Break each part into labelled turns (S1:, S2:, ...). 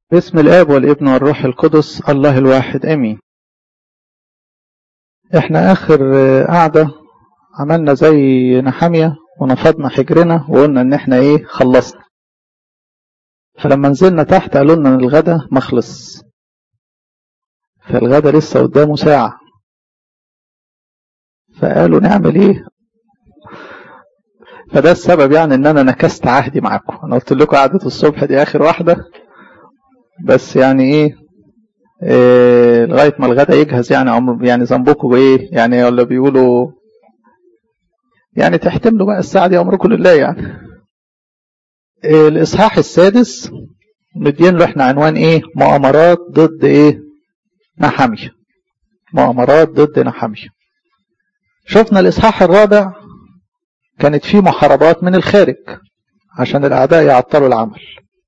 S1: باسم الآب والابن والروح القدس الله الواحد آمين احنا آخر قعدة عملنا زي نحامية ونفضنا حجرنا وقلنا ان احنا ايه خلصنا فلما نزلنا تحت قالوا لنا ان الغدا مخلص فالغدا لسه قدامه ساعة فقالوا نعمل ايه فده السبب يعني ان انا نكست عهدي معاكم انا قلت لكم قعدة الصبح دي اخر واحدة بس يعني ايه, إيه لغاية ما الغدا يجهز يعني عمر يعني ذنبكم ايه يعني ولا بيقولوا يعني تحتملوا بقى الساعة دي امركم لله يعني إيه الاصحاح السادس مدين له احنا عنوان ايه مؤامرات ضد ايه نحامية مؤامرات ضد نحامية شفنا الاصحاح الرابع كانت فيه محاربات من الخارج عشان الاعداء يعطلوا العمل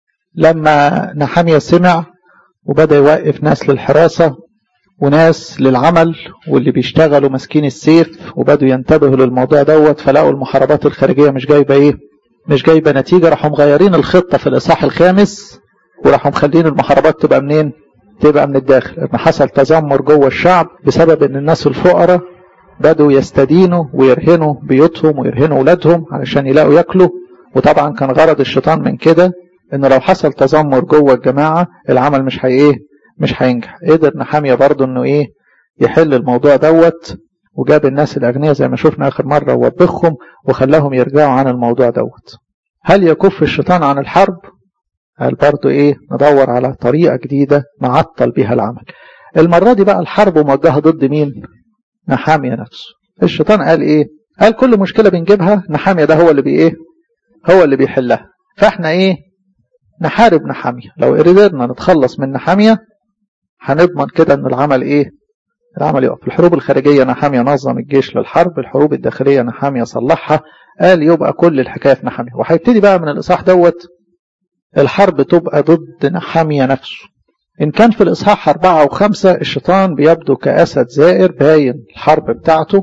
S1: لما نحامية سمع وبدأ يوقف ناس للحراسة وناس للعمل واللي بيشتغلوا ماسكين السيف وبدوا ينتبهوا للموضوع دوت فلقوا المحاربات الخارجية مش جايبة ايه مش جايبة نتيجة راحوا مغيرين الخطة في الإصحاح الخامس وراحوا مخلين المحاربات تبقى منين تبقى من الداخل ان حصل تذمر جوه الشعب بسبب ان الناس الفقراء بدوا يستدينوا ويرهنوا بيوتهم ويرهنوا اولادهم علشان يلاقوا ياكلوا وطبعا كان غرض الشيطان من كده ان لو حصل تذمر جوه الجماعه العمل مش هي ايه مش هينجح قدر نحاميه برضه انه ايه يحل الموضوع دوت وجاب الناس الاغنياء زي ما شفنا اخر مره ووبخهم وخلاهم يرجعوا عن الموضوع دوت هل يكف الشيطان عن الحرب قال برضه ايه ندور على طريقه جديده نعطل بيها العمل المره دي بقى الحرب موجهه ضد مين نحاميه نفسه الشيطان قال ايه قال كل مشكله بنجيبها نحاميه ده هو اللي بي ايه هو اللي بيحلها فاحنا ايه نحارب نحامية لو قدرنا نتخلص من نحامية هنضمن كده ان العمل ايه العمل يقف الحروب الخارجية نحامية نظم الجيش للحرب الحروب الداخلية نحامية صلحها قال يبقى كل الحكاية في نحامية وهيبتدي بقى من الإصحاح دوت الحرب تبقى ضد نحامية نفسه إن كان في الإصحاح أربعة وخمسة الشيطان بيبدو كأسد زائر باين الحرب بتاعته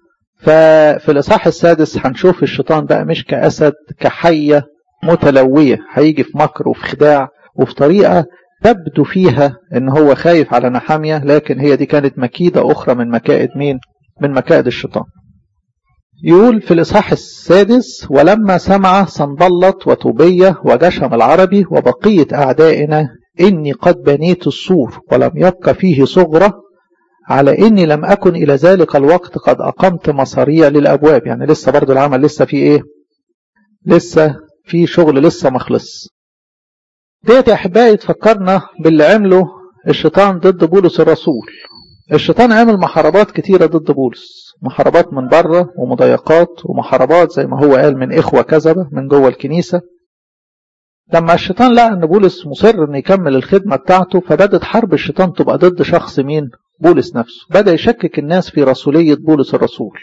S1: ففي الإصحاح السادس هنشوف الشيطان بقى مش كأسد كحية متلوية هيجي في مكر وفي خداع وفي طريقة تبدو فيها ان هو خايف على نحامية لكن هي دي كانت مكيدة اخرى من مكائد مين من مكائد الشيطان يقول في الاصحاح السادس ولما سمع صنبلط وطوبية وجشم العربي وبقية اعدائنا اني قد بنيت السور ولم يبق فيه صغرة على اني لم اكن الى ذلك الوقت قد اقمت مصاريع للابواب يعني لسه برضو العمل لسه في ايه لسه في شغل لسه مخلص ديت يا احبائي تفكرنا باللي عمله الشيطان ضد بولس الرسول الشيطان عمل محاربات كتيرة ضد بولس محاربات من بره ومضايقات ومحاربات زي ما هو قال من إخوة كذبة من جوه الكنيسة لما الشيطان لقى أن بولس مصر أن يكمل الخدمة بتاعته فبدت حرب الشيطان تبقى ضد شخص مين بولس نفسه بدأ يشكك الناس في رسولية بولس الرسول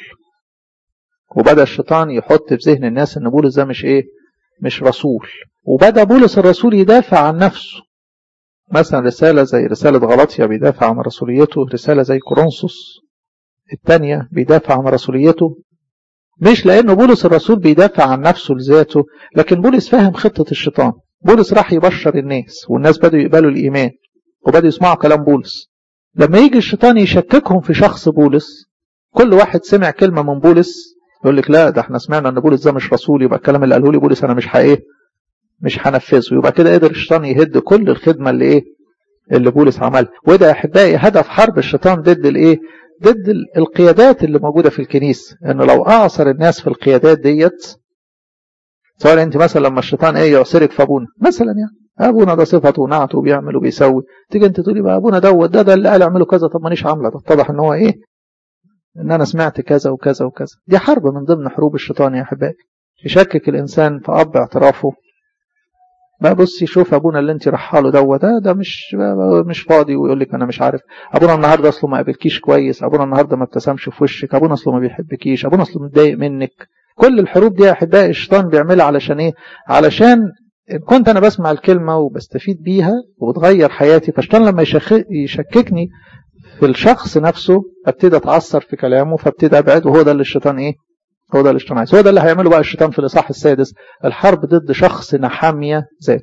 S1: وبدأ الشيطان يحط في ذهن الناس أن بولس ده مش إيه مش رسول وبدأ بولس الرسول يدافع عن نفسه مثلا رسالة زي رسالة غلطية بيدافع عن رسوليته رسالة زي كورنثوس الثانية بيدافع عن رسوليته مش لأنه بولس الرسول بيدافع عن نفسه لذاته لكن بولس فاهم خطة الشيطان بولس راح يبشر الناس والناس بدأوا يقبلوا الإيمان وبدأوا يسمعوا كلام بولس لما يجي الشيطان يشككهم في شخص بولس كل واحد سمع كلمة من بولس يقول لك لا ده احنا سمعنا ان بولس ده مش رسول يبقى الكلام اللي قاله لي بولس انا مش حقيقي مش هنفذه يبقى كده قدر الشيطان يهد كل الخدمه اللي ايه اللي بولس عملها وده يا احبائي هدف حرب الشيطان ضد الايه ضد القيادات اللي موجوده في الكنيسه انه لو اعصر الناس في القيادات ديت سواء انت مثلا لما الشيطان ايه يعصرك في ابونا مثلا يعني ابونا ده صفته ونعته وبيعمل وبيسوي تيجي انت تقولي بقى ابونا دوت ده ده اللي قال اعملوا كذا طب مانيش عامله ده اتضح ان هو ايه ان انا سمعت كذا وكذا وكذا دي حرب من ضمن حروب الشيطان يا احبائي يشكك الانسان في اب اعترافه بقى بص يشوف ابونا اللي انت رايحه له دوت ده ده مش مش فاضي ويقول لك انا مش عارف ابونا النهارده اصله ما قابلكيش كويس ابونا النهارده ما ابتسمش في وشك ابونا اصله ما بيحبكيش ابونا اصله متضايق منك كل الحروب دي يا احبائي الشيطان بيعملها علشان ايه علشان كنت انا بسمع الكلمه وبستفيد بيها وبتغير حياتي فالشيطان لما يشككني في الشخص نفسه ابتدي اتعثر في كلامه فابتدي ابعد وهو ده اللي الشيطان ايه هو ده اللي الشيطان عايز هو ده اللي هيعمله بقى الشيطان في الاصحاح السادس الحرب ضد شخص نحاميه ذاته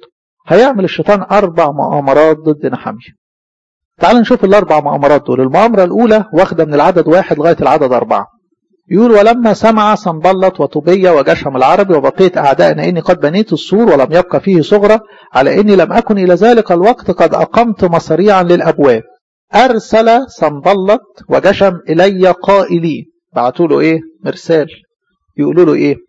S1: هيعمل الشيطان أربع مؤامرات ضد نحمية تعال نشوف الأربع مؤامرات دول المؤامرة الأولى واخدة من العدد واحد لغاية العدد أربعة يقول ولما سمع سنبلط وطوبية وجشم العربي وبقية أعدائنا إني قد بنيت السور ولم يبقى فيه صغرى على إني لم أكن إلى ذلك الوقت قد أقمت مصاريعا للأبواب أرسل سنبلط وجشم إلي قائلين بعتوا له إيه مرسال يقولوا له إيه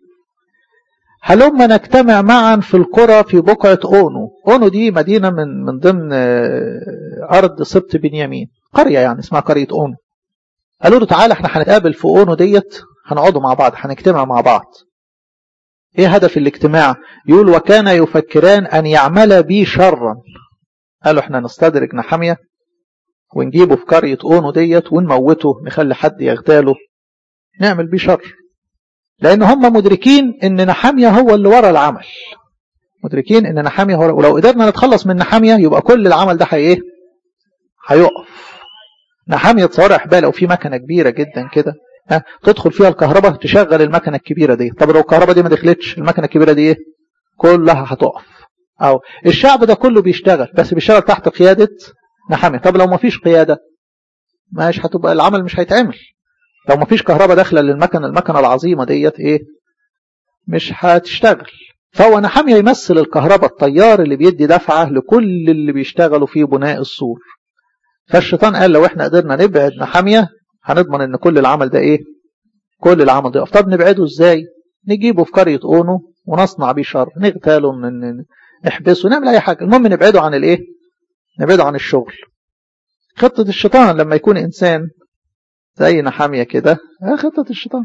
S1: هلما نجتمع معا في القرى في بقعة أونو أونو دي مدينة من من ضمن أرض سبط بنيامين قرية يعني اسمها قرية أونو قالوا له تعالى احنا هنتقابل في أونو ديت هنقعدوا مع بعض هنجتمع مع بعض ايه هدف الاجتماع يقول وكان يفكران ان يعمل بي شرا قالوا احنا نستدرج نحمية ونجيبه في قرية أونو ديت ونموته نخلي حد يغتاله نعمل بيه شر لأن هم مدركين إن نحامية هو اللي ورا العمل مدركين إن نحامية هو ولو قدرنا نتخلص من نحامية يبقى كل العمل ده هي إيه؟ هيقف نحامية تصور أحبال لو في مكنة كبيرة جدا كده ها تدخل فيها الكهرباء تشغل المكنة الكبيرة دي طب لو الكهرباء دي ما دخلتش المكنة الكبيرة دي إيه؟ كلها هتقف أو الشعب ده كله بيشتغل بس بيشتغل تحت قيادة نحامية طب لو ما فيش قيادة مش هتبقى العمل مش هيتعمل لو ما فيش كهرباء داخله للمكنه المكنه العظيمه ديت ايه مش هتشتغل فهو نحامية يمثل الكهرباء التيار اللي بيدي دفعة لكل اللي بيشتغلوا في بناء السور فالشيطان قال لو احنا قدرنا نبعد نحامية هنضمن ان كل العمل ده ايه كل العمل ده يقف طب نبعده ازاي نجيبه في قرية اونو ونصنع بيه شر نغتاله نحبسه نعمل اي حاجة المهم نبعده عن الايه نبعده عن الشغل خطة الشيطان لما يكون انسان زي نحامية كده خطة الشيطان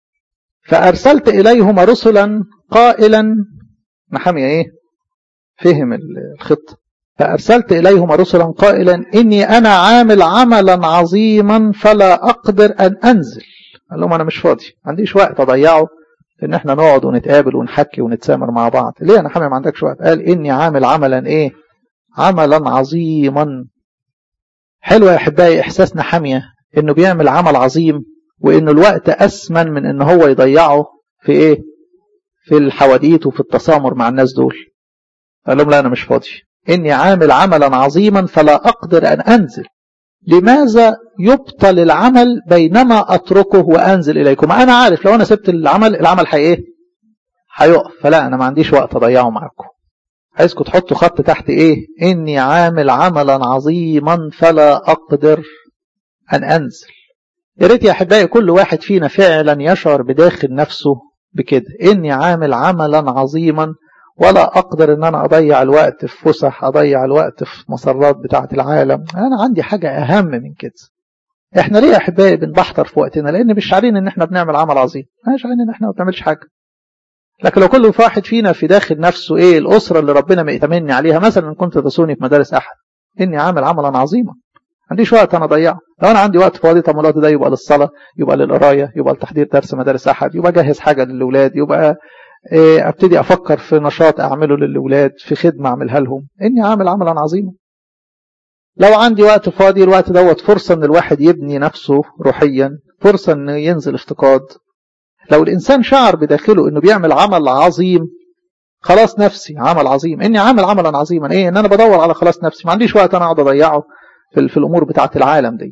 S1: فأرسلت إليهما رسلا قائلا نحامية إيه فهم الخطة فأرسلت إليهما رسلا قائلا إني أنا عامل عملا عظيما فلا أقدر أن أنزل قال لهم أنا مش فاضي ما عنديش وقت أضيعه إن إحنا نقعد ونتقابل ونحكي ونتسامر مع بعض ليه يا نحامية ما عندكش وقت قال إني عامل عملا إيه عملا عظيما حلو يا أحبائي إحساس نحامية انه بيعمل عمل عظيم وانه الوقت اسمن من ان هو يضيعه في ايه في الحواديت وفي التسامر مع الناس دول قال لهم لا انا مش فاضي اني عامل عملا عظيما فلا اقدر ان انزل لماذا يبطل العمل بينما اتركه وانزل اليكم انا عارف لو انا سبت العمل العمل هي ايه هيقف فلا انا ما عنديش وقت اضيعه معاكم عايزكم تحطوا خط تحت ايه اني عامل عملا عظيما فلا اقدر أن أنزل يا ريت يا أحبائي كل واحد فينا فعلا يشعر بداخل نفسه بكده إني عامل عملا عظيما ولا أقدر إن أنا أضيع الوقت في فسح أضيع الوقت في مسرات بتاعة العالم أنا عندي حاجة أهم من كده إحنا ليه يا أحبائي بنبحتر في وقتنا لأن مش شعرين إن إحنا بنعمل عمل عظيم مش شعرين إن إحنا ما بنعملش حاجة لكن لو كل واحد فينا في داخل نفسه إيه الأسرة اللي ربنا مئتمني عليها مثلا إن كنت تسوني في مدارس أحد إني عامل عملا عظيما عنديش وقت انا اضيعه لو انا عندي وقت فاضي طب الوقت ده يبقى للصلاه يبقى للقرايه يبقى لتحضير درس مدارس احد يبقى اجهز حاجه للاولاد يبقى إيه ابتدي افكر في نشاط اعمله للاولاد في خدمه اعملها لهم اني عامل عملا عظيما لو عندي وقت فاضي الوقت دوت فرصه ان الواحد يبني نفسه روحيا فرصه انه ينزل افتقاد لو الانسان شعر بداخله انه بيعمل عمل عظيم خلاص نفسي عمل عظيم اني عامل عملا عظيما ايه ان انا بدور على خلاص نفسي ما عنديش وقت انا اقعد اضيعه في, في الامور بتاعه العالم ديت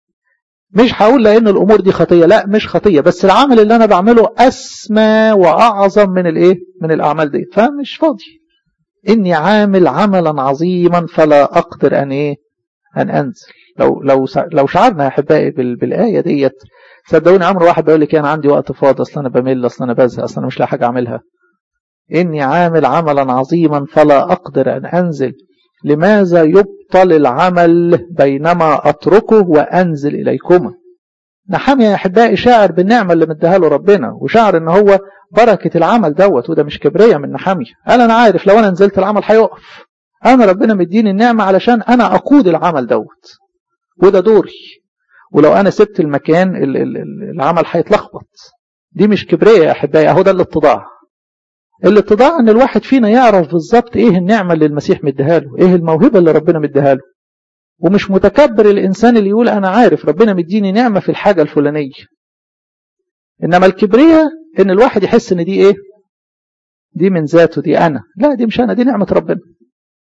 S1: مش هقول لان الامور دي خطيه لا مش خطيه بس العمل اللي انا بعمله اسمى واعظم من الايه من الاعمال دي فمش فاضي اني عامل عملا عظيما فلا اقدر ان ايه ان انزل لو لو لو شعرنا يا احبائي بالايه ديت صدقوني عمر واحد بيقول لك انا عندي وقت فاضي اصل انا بمل اصل انا بزهق اصل انا مش لاقي حاجه اعملها اني عامل عملا عظيما فلا اقدر ان انزل لماذا يبطل العمل بينما أتركه وأنزل إليكما نحامي يا أحبائي شاعر بالنعمة اللي مديها له ربنا وشاعر إن هو بركة العمل دوت وده مش كبرية من نحامي قال أنا عارف لو أنا نزلت العمل هيقف أنا ربنا مديني النعمة علشان أنا أقود العمل دوت وده دوري ولو أنا سبت المكان العمل هيتلخبط دي مش كبرية يا أحبائي أهو ده الاتضاع الاتضاع ان الواحد فينا يعرف بالظبط ايه النعمه اللي المسيح مديها له ايه الموهبه اللي ربنا مديها له ومش متكبر الانسان اللي يقول انا عارف ربنا مديني نعمه في الحاجه الفلانيه انما الكبرياء ان الواحد يحس ان دي ايه دي من ذاته دي انا لا دي مش انا دي نعمه ربنا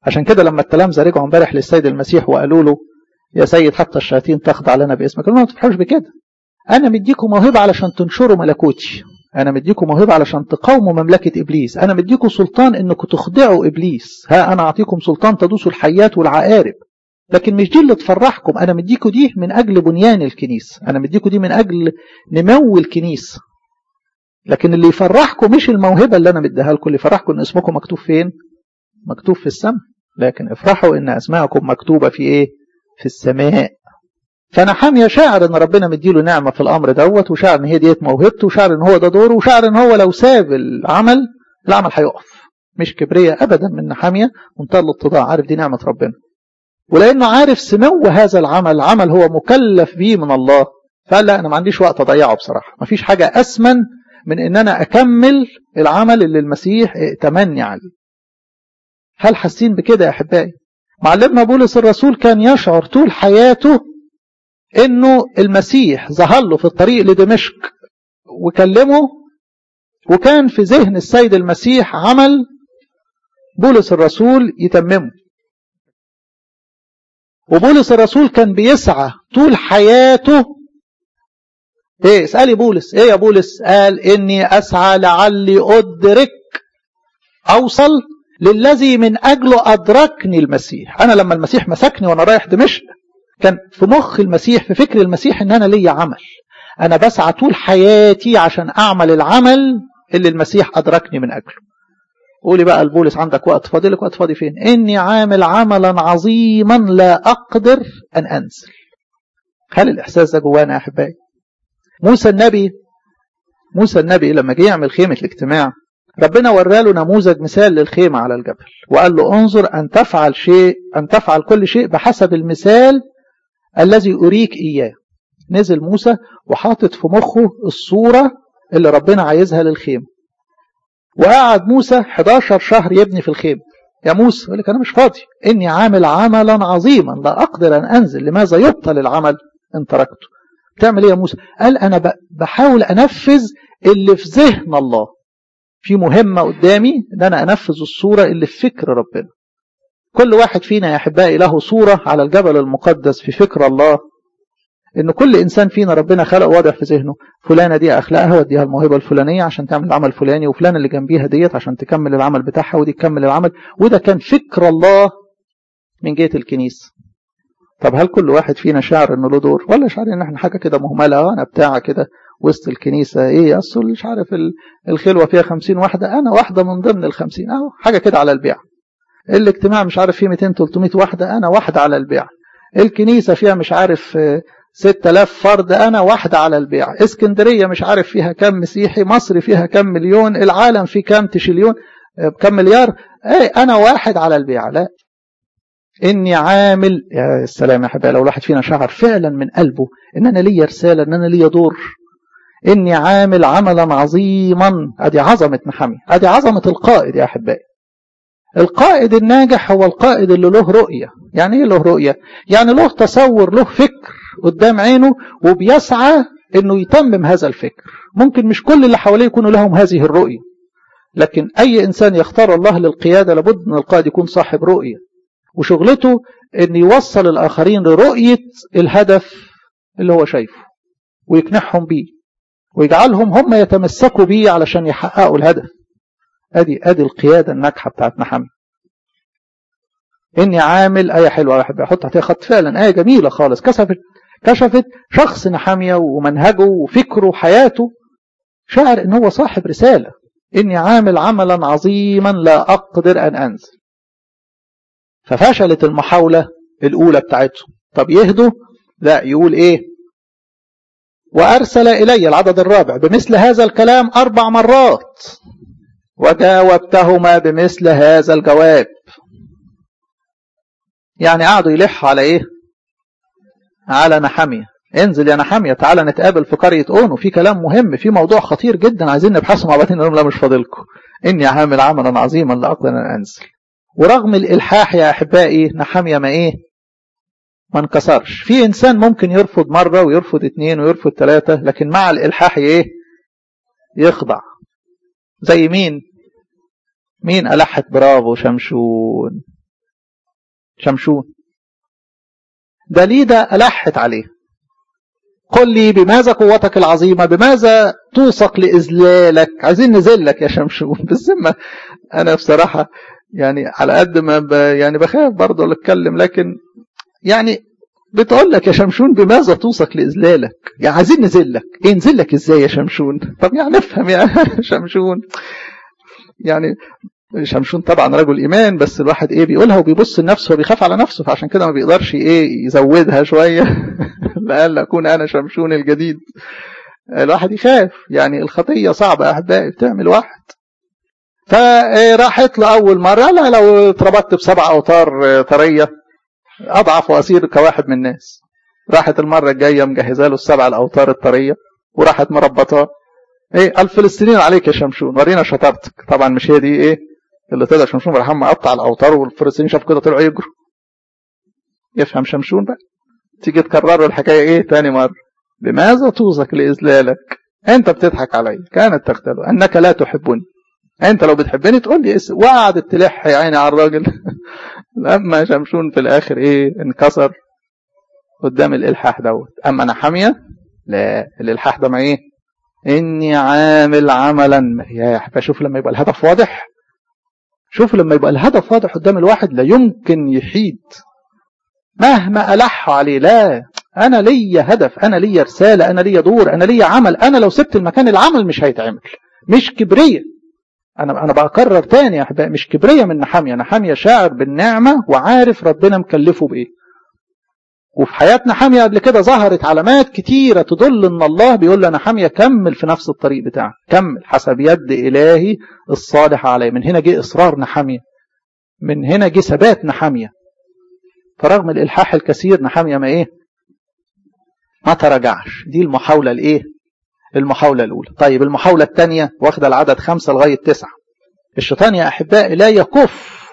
S1: عشان كده لما التلامذة رجعوا امبارح للسيد المسيح وقالوا له يا سيد حتى الشياطين تخضع لنا باسمك قالوا ما تفرحوش بكده انا مديكم موهبة علشان تنشروا ملكوتي انا مديكم موهبة علشان تقاوموا مملكة ابليس انا مديكم سلطان انكم تخضعوا ابليس ها انا اعطيكم سلطان تدوسوا الحيات والعقارب لكن مش دي اللي تفرحكم انا مديكم دي من اجل بنيان الكنيسة انا مديكم دي من اجل نمو الكنيسة لكن اللي يفرحكم مش الموهبة اللي انا مديها لكم اللي يفرحكم ان اسمكم مكتوب فين مكتوب في السماء لكن افرحوا ان اسماءكم مكتوبة في ايه في السماء فانا حامية شاعر ان ربنا مديله نعمة في الامر دوت وشاعر ان هي ديت موهبته وشاعر ان هو ده دوره وشاعر ان هو لو ساب العمل العمل هيقف مش كبرية ابدا من نحامية منتهى الاتضاع عارف دي نعمة ربنا ولانه عارف سمو هذا العمل عمل هو مكلف به من الله فقال لا انا ما عنديش وقت اضيعه بصراحة ما فيش حاجة اسمن من ان انا اكمل العمل اللي المسيح ائتمني عليه هل حاسين بكده يا احبائي معلمنا بولس الرسول كان يشعر طول حياته انه المسيح ظهر له في الطريق لدمشق وكلمه وكان في ذهن السيد المسيح عمل بولس الرسول يتممه وبولس الرسول كان بيسعى طول حياته ايه اسألي بولس ايه يا بولس قال اني اسعى لعلي ادرك اوصل للذي من اجله ادركني المسيح انا لما المسيح مسكني وانا رايح دمشق كان في مخ المسيح في فكر المسيح ان انا ليا عمل انا بسعى طول حياتي عشان اعمل العمل اللي المسيح ادركني من اجله قولي بقى البولس عندك وقت فاضي لك وقت فاضي فين اني عامل عملا عظيما لا اقدر ان انزل هل الاحساس ده جوانا يا احبائي موسى النبي موسى النبي لما جه يعمل خيمه الاجتماع ربنا وراله نموذج مثال للخيمه على الجبل وقال له انظر ان تفعل شيء ان تفعل كل شيء بحسب المثال الذي أريك إياه نزل موسى وحاطط في مخه الصورة اللي ربنا عايزها للخيمة وقعد موسى 11 شهر يبني في الخيمة يا موسى يقول لك أنا مش فاضي إني عامل عملا عظيما لا أقدر أن أنزل لماذا يبطل العمل إن تركته بتعمل إيه يا موسى قال أنا بحاول أنفذ اللي في ذهن الله في مهمة قدامي إن أنا أنفذ الصورة اللي في فكر ربنا كل واحد فينا يا أحبائي له صورة على الجبل المقدس في فكر الله إن كل إنسان فينا ربنا خلق واضح في ذهنه فلانة دي أخلاقها وديها الموهبة الفلانية عشان تعمل العمل الفلاني وفلانة اللي جنبيها ديت عشان تكمل العمل بتاعها ودي تكمل العمل وده كان فكر الله من جهة الكنيسة طب هل كل واحد فينا شعر إنه له دور ولا شعر إن إحنا حاجة كده مهملة أنا بتاع كده وسط الكنيسة إيه أصل مش عارف الخلوة فيها خمسين واحدة أنا واحدة من ضمن الخمسين أهو حاجة كده على البيع الاجتماع مش عارف فيه 200 300 واحدة أنا واحدة على البيع الكنيسة فيها مش عارف 6000 فرد أنا واحدة على البيع اسكندرية مش عارف فيها كم مسيحي مصر فيها كم مليون العالم فيه كم تشليون كم مليار ايه أنا واحد على البيع لا إني عامل يا السلام يا حبايبي لو الواحد فينا شعر فعلا من قلبه إن أنا ليا رسالة إن أنا ليا دور إني عامل عملا عظيما أدي عظمة محمي أدي عظمة القائد يا أحبائي القائد الناجح هو القائد اللي له رؤية يعني ايه له رؤية يعني له تصور له فكر قدام عينه وبيسعى انه يتمم هذا الفكر ممكن مش كل اللي حواليه يكونوا لهم هذه الرؤية لكن اي انسان يختار الله للقيادة لابد ان القائد يكون صاحب رؤية وشغلته ان يوصل الاخرين لرؤية الهدف اللي هو شايفه ويقنعهم بيه ويجعلهم هم يتمسكوا بيه علشان يحققوا الهدف ادي ادي القياده الناجحه بتاعت محمد اني عامل ايه حلوه يا احب احط تحتها خط فعلا ايه جميله خالص كشفت كشفت شخص نحاميه ومنهجه وفكره وحياته شعر ان هو صاحب رساله اني عامل عملا عظيما لا اقدر ان انزل ففشلت المحاوله الاولى بتاعتهم طب يهدوا لا يقول ايه وارسل الي العدد الرابع بمثل هذا الكلام اربع مرات وجاوبتهما بمثل هذا الجواب يعني قعدوا يلحوا على ايه على نحامية انزل يا نحامية تعالى نتقابل في قرية اونو في كلام مهم في موضوع خطير جدا عايزين نبحثه مع بعضين نقول لا مش فاضلكم اني عامل عملا عظيما لا اقدر ان انزل ورغم الالحاح يا احبائي نحامية ما ايه ما انكسرش في انسان ممكن يرفض مرة ويرفض اتنين ويرفض ثلاثة لكن مع الالحاح ايه يخضع زي مين مين ألحت برافو شمشون شمشون دليدة ألحت عليه قل لي بماذا قوتك العظيمة بماذا توثق لإذلالك عايزين نزلك يا شمشون بالذمة أنا بصراحة يعني على قد ما ب... يعني بخاف برضه أتكلم لكن يعني بتقول لك يا شمشون بماذا توثق لإذلالك يعني عايزين نزلك إيه نزلك إزاي يا شمشون طب يعني نفهم يا شمشون يعني شمشون طبعا رجل ايمان بس الواحد ايه بيقولها وبيبص لنفسه وبيخاف على نفسه فعشان كده ما بيقدرش ايه يزودها شويه لأن اكون انا شمشون الجديد الواحد يخاف يعني الخطيه صعبه يا احبائي بتعمل واحد فراحت له اول مره لا لو اتربطت بسبع اوتار طريه اضعف واصير كواحد من الناس راحت المره الجايه مجهزه له السبع الاوتار الطريه وراحت مربطاه ايه الفلسطينيين عليك يا شمشون ورينا شطارتك طبعا مش هي دي ايه اللي طلع شمشون راح مقطع الاوتار والفلسطينيين شافوا كده طلعوا يجروا يفهم شمشون بقى تيجي تكرروا الحكايه ايه تاني مره بماذا توثق لاذلالك انت بتضحك علي كانت تختل انك لا تحبني انت لو بتحبني تقول لي اسم وقعدت تلح يا عيني على الراجل لما شمشون في الاخر ايه انكسر قدام الالحاح دوت اما انا حاميه لا الالحاح ده مع ايه اني عامل عملا يا احبا شوف لما يبقى الهدف واضح شوف لما يبقى الهدف واضح قدام الواحد لا يمكن يحيد مهما ألحوا عليه لا أنا ليا هدف أنا ليا رسالة أنا ليا دور أنا ليا عمل أنا لو سبت المكان العمل مش هيتعمل مش كبرية أنا أنا بكرر تاني يا أحبائي مش كبرية من نحامية نحامية شاعر بالنعمة وعارف ربنا مكلفه بإيه وفي حياتنا حامية قبل كده ظهرت علامات كتيرة تدل ان الله بيقول لنا حامية كمل في نفس الطريق بتاعك كمل حسب يد إلهي الصالح عليه من هنا جه إصرار نحامية من هنا جه ثبات نحامية فرغم الإلحاح الكثير نحامية ما إيه ما تراجعش دي المحاولة الإيه المحاولة الأولى طيب المحاولة الثانية واخدة العدد خمسة لغاية تسعة الشيطان يا أحبائي لا يكف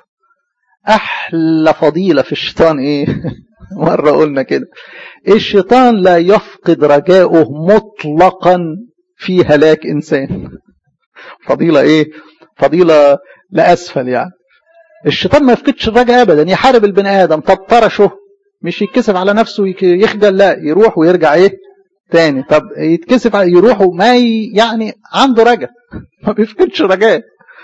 S1: أحلى فضيلة في الشيطان إيه مرة قلنا كده الشيطان لا يفقد رجاؤه مطلقا في هلاك إنسان فضيلة إيه فضيلة لأسفل يعني الشيطان ما يفقدش الرجاء أبدا يحارب البني آدم طب طرشه مش يتكسف على نفسه يخجل لا يروح ويرجع إيه تاني طب يتكسف يروح وما يعني عنده رجاء ما بيفقدش رجاء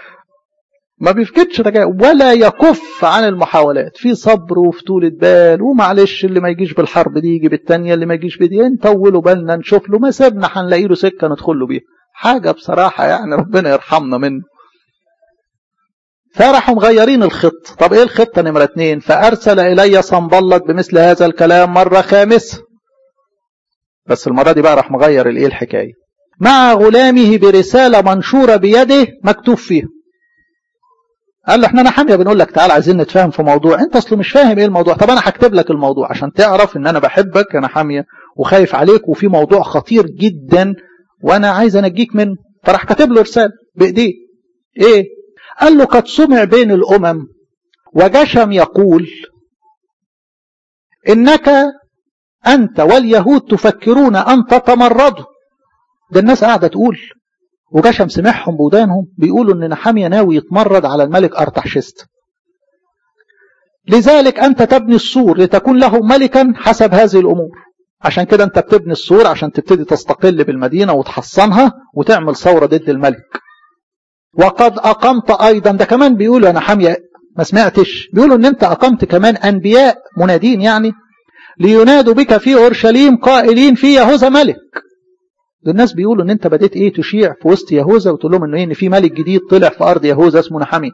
S1: ما بيفقدش رجاء ولا يكف عن المحاولات في صبر وفي طولة بال ومعلش اللي ما يجيش بالحرب دي يجي بالتانية اللي ما يجيش بدي نطولوا بالنا نشوف له ما سيبنا هنلاقي له سكة ندخل له بيها حاجة بصراحة يعني ربنا يرحمنا منه فراحوا مغيرين الخط طب ايه الخطة نمرة اتنين فأرسل إلي صنبلط بمثل هذا الكلام مرة خامسة بس المرة دي بقى راح مغير الايه الحكاية مع غلامه برسالة منشورة بيده مكتوب فيها قال له احنا انا حاميه بنقول لك تعال عايزين نتفاهم في موضوع انت اصله مش فاهم ايه الموضوع طب انا هكتب لك الموضوع عشان تعرف ان انا بحبك انا حاميه وخايف عليك وفي موضوع خطير جدا وانا عايز انجيك منه فراح كاتب له رساله بايديه ايه قال له قد سمع بين الامم وجشم يقول انك انت واليهود تفكرون ان تتمردوا ده الناس قاعده تقول وجشم سمعهم بودانهم بيقولوا ان نحامية ناوي يتمرد على الملك ارتحشست لذلك انت تبني السور لتكون له ملكا حسب هذه الامور عشان كده انت بتبني السور عشان تبتدي تستقل بالمدينة وتحصنها وتعمل ثورة ضد الملك وقد اقمت ايضا ده كمان بيقولوا انا حامية ما سمعتش بيقولوا ان انت اقمت كمان انبياء منادين يعني لينادوا بك في اورشليم قائلين في يهوذا ملك ده الناس بيقولوا ان انت بديت ايه تشيع في وسط يهوذا وتقول لهم انه ايه ان في ملك جديد طلع في ارض يهوذا اسمه نحامي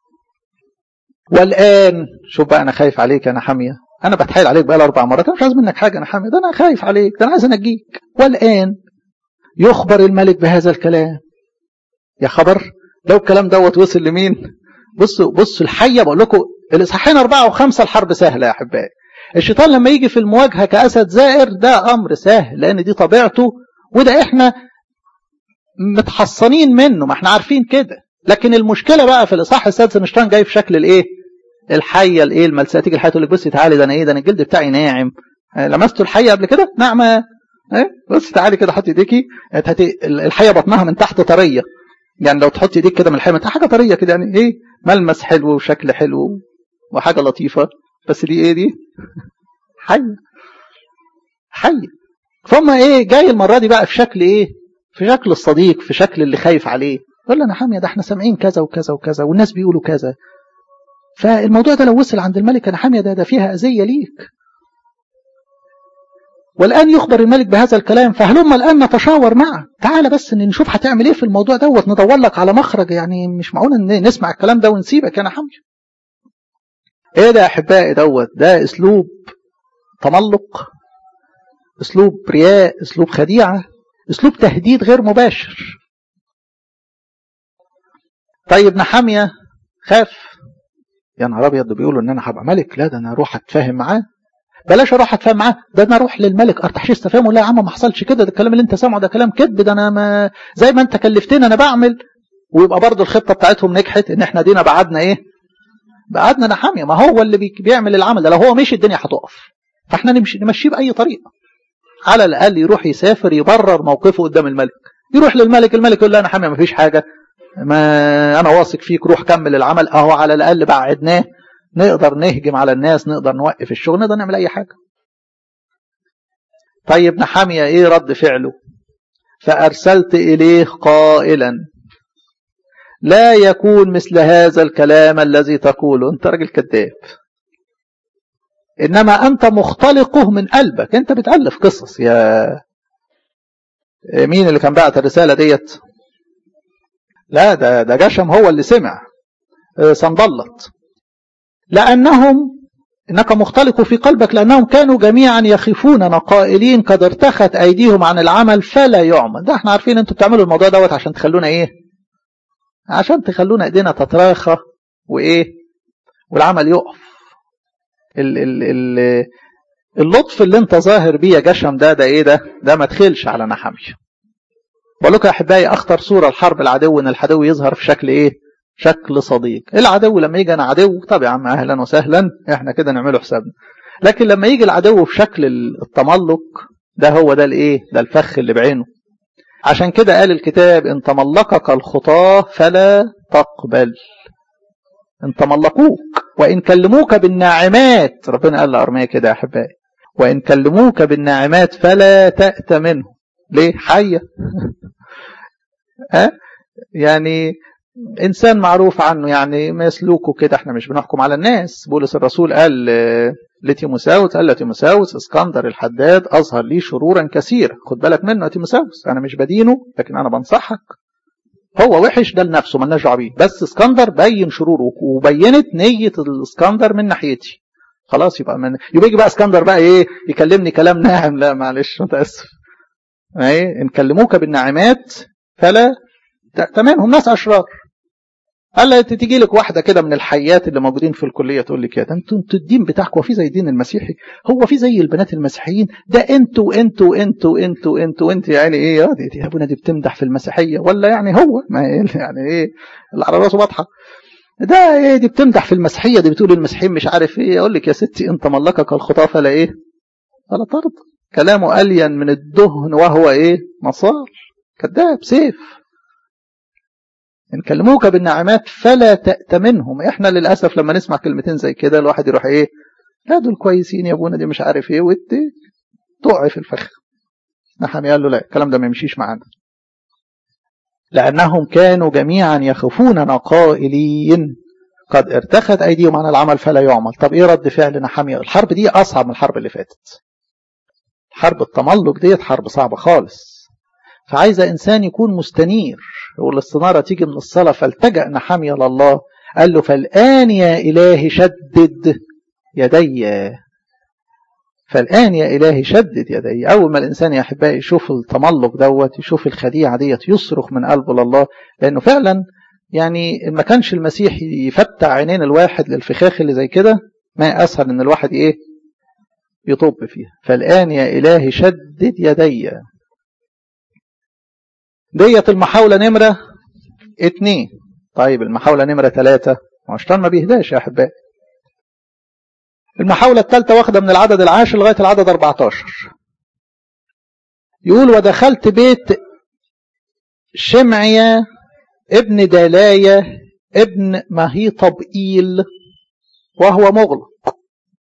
S1: والان شوف بقى انا خايف عليك يا نحاميه انا بتحايل عليك بقى اربع مرات انا مش عايز منك حاجه يا نحاميه ده انا خايف عليك ده انا عايز انجيك والان يخبر الملك بهذا الكلام يا خبر لو الكلام دوت وصل لمين بصوا بصوا الحيه بقول لكم الاصحاحين اربعه وخمسه الحرب سهله يا احبائي الشيطان لما يجي في المواجهه كاسد زائر ده امر سهل لان دي طبيعته وده احنا متحصنين منه ما احنا عارفين كده لكن المشكله بقى في الاصحاح السادس ان الشيطان جاي في شكل الايه الحيه الايه الملساء تيجي الحيه تقول لك بصي تعالي ده انا ايه ده انا الجلد بتاعي ناعم لمستوا الحيه قبل كده ناعمه ايه بص تعالي كده حطي ايديكي الحيه بطنها من تحت طريه يعني لو تحطي ايديك كده من الحيه من تحت حاجه طريه كده يعني ايه ملمس حلو وشكل حلو وحاجه لطيفه بس دي ايه دي حية حية فهم ايه جاي المرة دي بقى في شكل ايه في شكل الصديق في شكل اللي خايف عليه يقول له انا حامية ده احنا سامعين كذا وكذا وكذا والناس بيقولوا كذا فالموضوع ده لو وصل عند الملك انا حامية ده ده فيها اذية ليك والآن يخبر الملك بهذا الكلام فهلما الآن نتشاور معه تعال بس إن نشوف هتعمل إيه في الموضوع دوت ندور لك على مخرج يعني مش معقول إن نسمع الكلام ده ونسيبك أنا حمي إيه ده يا أحبائي دوت ده أسلوب تملق أسلوب رياء أسلوب خديعة أسلوب تهديد غير مباشر طيب نحامية خاف يا نهار أبيض بيقولوا إن أنا هبقى ملك لا ده أنا أروح أتفاهم معاه بلاش اروح اتفاهم معاه ده انا اروح للملك ارتحشيش تفهمه لا يا عم ما حصلش كده ده الكلام اللي انت سامعه ده كلام كذب ده انا ما زي ما انت كلفتني انا بعمل ويبقى برضه الخطه بتاعتهم نجحت ان احنا دينا بعدنا ايه بعدنا نحاميه ما هو اللي بيعمل العمل ده لو هو مشي الدنيا هتقف فاحنا نمشي نمشيه باي طريقه على الاقل يروح يسافر يبرر موقفه قدام الملك يروح للملك الملك يقول له انا حامي ما فيش حاجه ما انا واثق فيك روح كمل العمل اهو على الاقل بعدناه نقدر نهجم على الناس نقدر نوقف الشغل نقدر نعمل اي حاجه طيب نحامية ايه رد فعله فارسلت اليه قائلا لا يكون مثل هذا الكلام الذي تقوله انت راجل كذاب انما انت مختلقه من قلبك انت بتالف قصص يا مين اللي كان بعت الرساله ديت لا ده ده جشم هو اللي سمع صنبلط لأنهم إنك مختلق في قلبك لأنهم كانوا جميعا يخافوننا قائلين قد ارتخت أيديهم عن العمل فلا يعمل ده احنا عارفين انتوا بتعملوا الموضوع دوت عشان تخلونا ايه عشان تخلونا ايدينا تتراخى وايه والعمل يقف ال ال ال اللطف اللي انت ظاهر بيه يا جشم ده ده ايه ده ده ما تخلش على نحمية بقول لكم يا احبائي اخطر صوره الحرب العدو ان العدو يظهر في شكل ايه شكل صديق العدو لما يجي انا عدو طب يا عم اهلا وسهلا احنا كده نعمله حسابنا لكن لما يجي العدو في شكل التملق ده هو ده الايه ده الفخ اللي بعينه عشان كده قال الكتاب ان تملقك الخطاه فلا تقبل ان تملقوك وان كلموك بالناعمات ربنا قال لارميا كده يا احبائي وان كلموك بالناعمات فلا تأت منه ليه حيه ها يعني انسان معروف عنه يعني ما سلوكه كده احنا مش بنحكم على الناس بولس الرسول قال لتيموساوس قال لتيموساوس اسكندر الحداد اظهر لي شرورا كثيرا خد بالك منه يا تيموساوس انا مش بدينه لكن انا بنصحك هو وحش ده لنفسه مالناش دعوه بيه بس اسكندر بين شروره وبينت نيه الاسكندر من ناحيتي خلاص يبقى من يبقى يجي بقى اسكندر بقى ايه يكلمني كلام ناعم لا معلش متاسف ايه ان كلموك بالناعمات فلا تمام هم ناس اشرار قال تيجي لك واحدة كده من الحيات اللي موجودين في الكلية تقول لي كده انتوا انتوا الدين بتاعكم هو في زي الدين المسيحي هو في زي البنات المسيحيين ده انتوا انتوا انتوا انتوا انتوا انت يعني ايه يا دي يا ابونا دي بتمدح في المسيحية ولا يعني هو ما يعني ايه اللي على راسه واضحة ده ايه دي بتمدح في المسيحية دي بتقول المسيحيين مش عارف ايه اقول لك يا ستي انت ملكك الخطاه فلا ايه فلا ترضى كلامه ألين من الدهن وهو ايه مصار كذاب سيف إن كلموك بالنعمات فلا تأتمنهم إحنا للأسف لما نسمع كلمتين زي كده الواحد يروح إيه لا دول كويسين يا ابونا دي مش عارف إيه وإنت تقع في الفخ نحن قال له لا الكلام ده ما يمشيش معانا لأنهم كانوا جميعا يخافوننا قائلين قد ارتخت أيديهم عن العمل فلا يعمل طب إيه رد فعل نحمية الحرب دي أصعب من الحرب اللي فاتت حرب التملق ديت حرب صعبة خالص فعايزة إنسان يكون مستنير والاستنارة تيجي من الصلاة فالتجأ نحمية لله قال له فالآن يا إلهي شدد يدي فالآن يا إلهي شدد يدي أول ما الإنسان يا أحبائي يشوف التملق دوت يشوف الخديعة ديت يصرخ من قلبه لله لأنه فعلا يعني ما كانش المسيح يفتح عينين الواحد للفخاخ اللي زي كده ما أسهل إن الواحد إيه يطب فيها فالآن يا إلهي شدد يدي ديت المحاولة نمرة اتنين طيب المحاولة نمرة ثلاثة الشيطان ما بيهداش يا أحبائي المحاولة الثالثة واخدة من العدد العاشر لغاية العدد 14 يقول ودخلت بيت شمعية ابن دالاية ابن مهيطبئيل وهو مغلق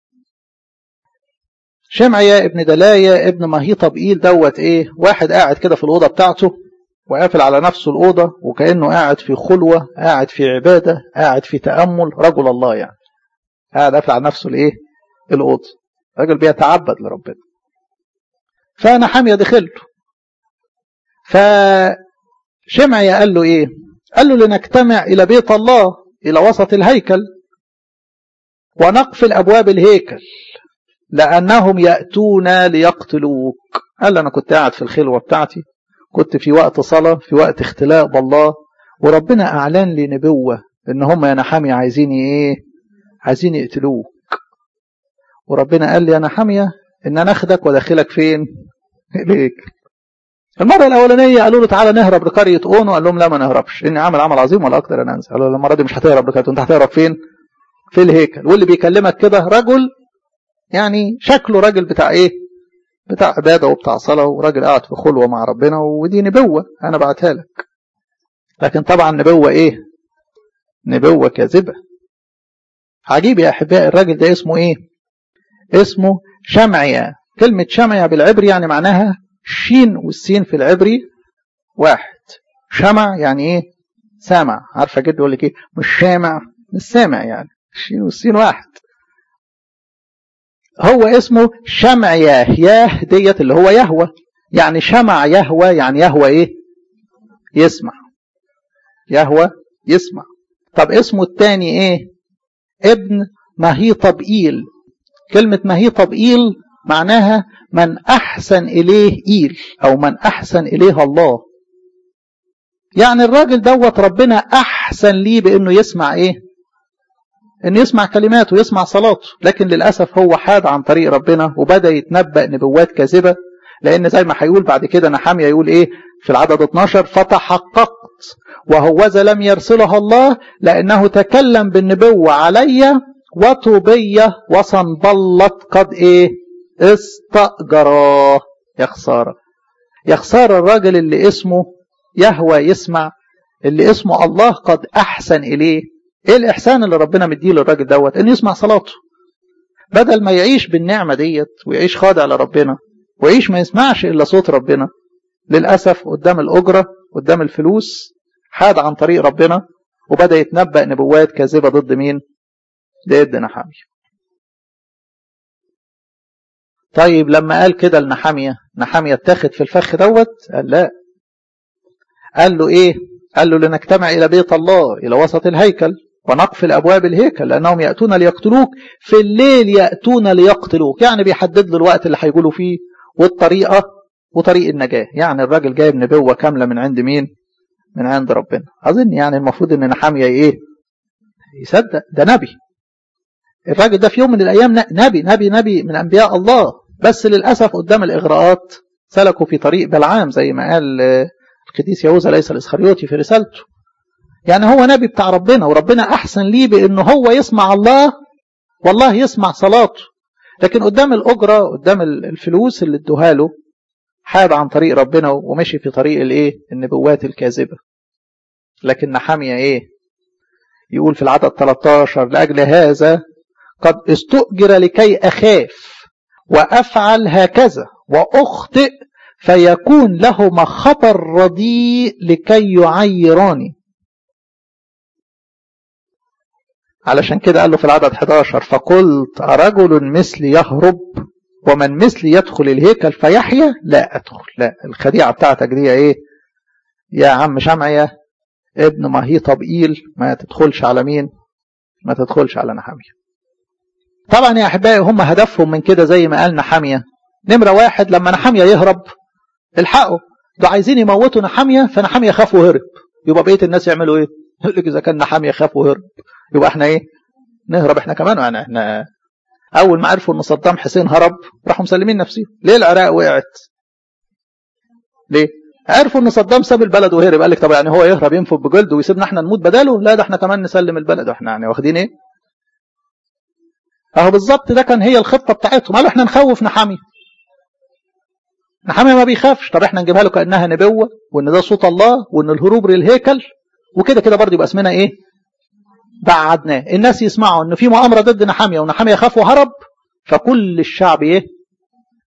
S1: شمعيا ابن دلايا ابن مهيطة بإيل دوت ايه واحد قاعد كده في الأوضة بتاعته وقافل على نفسه الأوضة وكأنه قاعد في خلوة قاعد في عبادة قاعد في تأمل رجل الله يعني قاعد قافل على نفسه الايه الأوضة راجل بيتعبد لربنا فأنا حامية دخلته فشمعيا قال له ايه قال له لنجتمع إلى بيت الله إلى وسط الهيكل ونقفل أبواب الهيكل لأنهم يأتون ليقتلوك قال أنا كنت قاعد في الخلوة بتاعتي كنت في وقت صلاة في وقت اختلاء بالله وربنا أعلن لي نبوة إن هم يا نحامية عايزين إيه عايزين يقتلوك وربنا قال لي أنا حامية إن أنا أخدك وأدخلك فين إليك المرة الأولانية قالوا له تعالى نهرب لقرية أونو قال لهم لا ما نهربش إني عامل عمل عظيم ولا أقدر أن أنسى قالوا له المرة دي مش هتهرب لقرية أنت هتهرب فين في الهيكل واللي بيكلمك كده رجل يعني شكله راجل بتاع ايه بتاع عبادة وبتاع صلاة وراجل قاعد في خلوة مع ربنا ودي نبوة انا بعتها لك لكن طبعا نبوة ايه نبوة كاذبة عجيب يا احبائي الراجل ده اسمه ايه اسمه شمعيا كلمة شمعيا بالعبري يعني معناها شين والسين في العبري واحد شمع يعني ايه سامع عارفة جد يقول لك ايه مش سامع مش سامع يعني الشين والسين واحد هو اسمه شمع ياه ياه ديت اللي هو يهوى يعني شمع يهوى يعني يهوى ايه يسمع يهوى يسمع طب اسمه الثاني ايه ابن مهيطة بإيل كلمة مهيطة بإيل معناها من أحسن إليه إيل أو من أحسن إليه الله يعني الراجل دوت ربنا أحسن ليه بأنه يسمع إيه ان يسمع كلماته ويسمع صلاته لكن للأسف هو حاد عن طريق ربنا وبدأ يتنبأ نبوات كاذبة لأن زي ما هيقول بعد كده نحامية يقول إيه في العدد 12 فتحققت وهوذا لم يرسلها الله لأنه تكلم بالنبوة علي وطوبية وصنبلت قد إيه استأجراه يا خسارة يا خسارة الراجل اللي اسمه يهوى يسمع اللي اسمه الله قد أحسن إليه ايه الاحسان اللي ربنا مديه للراجل دوت ان يسمع صلاته بدل ما يعيش بالنعمه ديت ويعيش خاضع لربنا ويعيش ما يسمعش الا صوت ربنا للاسف قدام الاجره قدام الفلوس حاد عن طريق ربنا وبدا يتنبأ نبوات كاذبه ضد مين ضد نحاميه طيب لما قال كده لنحاميه نحاميه اتاخد في الفخ دوت قال لا قال له ايه قال له لنجتمع الى بيت الله الى وسط الهيكل ونقفل أبواب الهيكل لأنهم يأتون ليقتلوك في الليل يأتون ليقتلوك يعني بيحدد له الوقت اللي هيقولوا فيه والطريقة وطريق النجاة يعني الراجل جايب نبوة كاملة من عند مين من عند ربنا أظن يعني المفروض أن نحامية إيه يصدق ده نبي الراجل ده في يوم من الأيام نبي نبي نبي من أنبياء الله بس للأسف قدام الإغراءات سلكوا في طريق بلعام زي ما قال القديس يهوذا ليس الإسخريوطي في رسالته يعني هو نبي بتاع ربنا وربنا أحسن ليه بأنه هو يسمع الله والله يسمع صلاته لكن قدام الأجرة قدام الفلوس اللي ادوها له حاب عن طريق ربنا ومشي في طريق الايه النبوات الكاذبة لكن نحامية ايه يقول في العدد 13 لأجل هذا قد استؤجر لكي أخاف وأفعل هكذا وأخطئ فيكون لهما خطر رديء لكي يعيراني علشان كده قال له في العدد 11 فقلت أرجل مثلي يهرب ومن مثلي يدخل الهيكل فيحيا لا أدخل لا الخديعة بتاعتك دي ايه يا عم شمعية ابن مهيطة بقيل ما تدخلش على مين ما تدخلش على نحامية طبعا يا أحبائي هم هدفهم من كده زي ما قال نحامية نمرة واحد لما نحامية يهرب الحقوا ده عايزين يموتوا نحامية فنحامية خاف وهرب يبقى بقية الناس يعملوا ايه يقول لك إذا كان نحامية خاف وهرب يبقى احنا ايه نهرب احنا كمان يعني احنا اول ما عرفوا ان صدام حسين هرب راحوا مسلمين نفسهم ليه العراق وقعت ليه عرفوا ان صدام ساب البلد وهرب قال لك طب يعني هو يهرب ينفض بجلده ويسيبنا احنا نموت بداله لا ده احنا كمان نسلم البلد احنا يعني واخدين ايه اهو بالظبط ده كان هي الخطه بتاعتهم قالوا احنا نخوف نحامي نحامي ما بيخافش طب احنا نجيبها له كانها نبوه وان ده صوت الله وان الهروب للهيكل وكده كده برضه يبقى اسمنا ايه بعدناه الناس يسمعوا ان في مؤامره ضد نحاميه ونحاميه خاف وهرب فكل الشعب ايه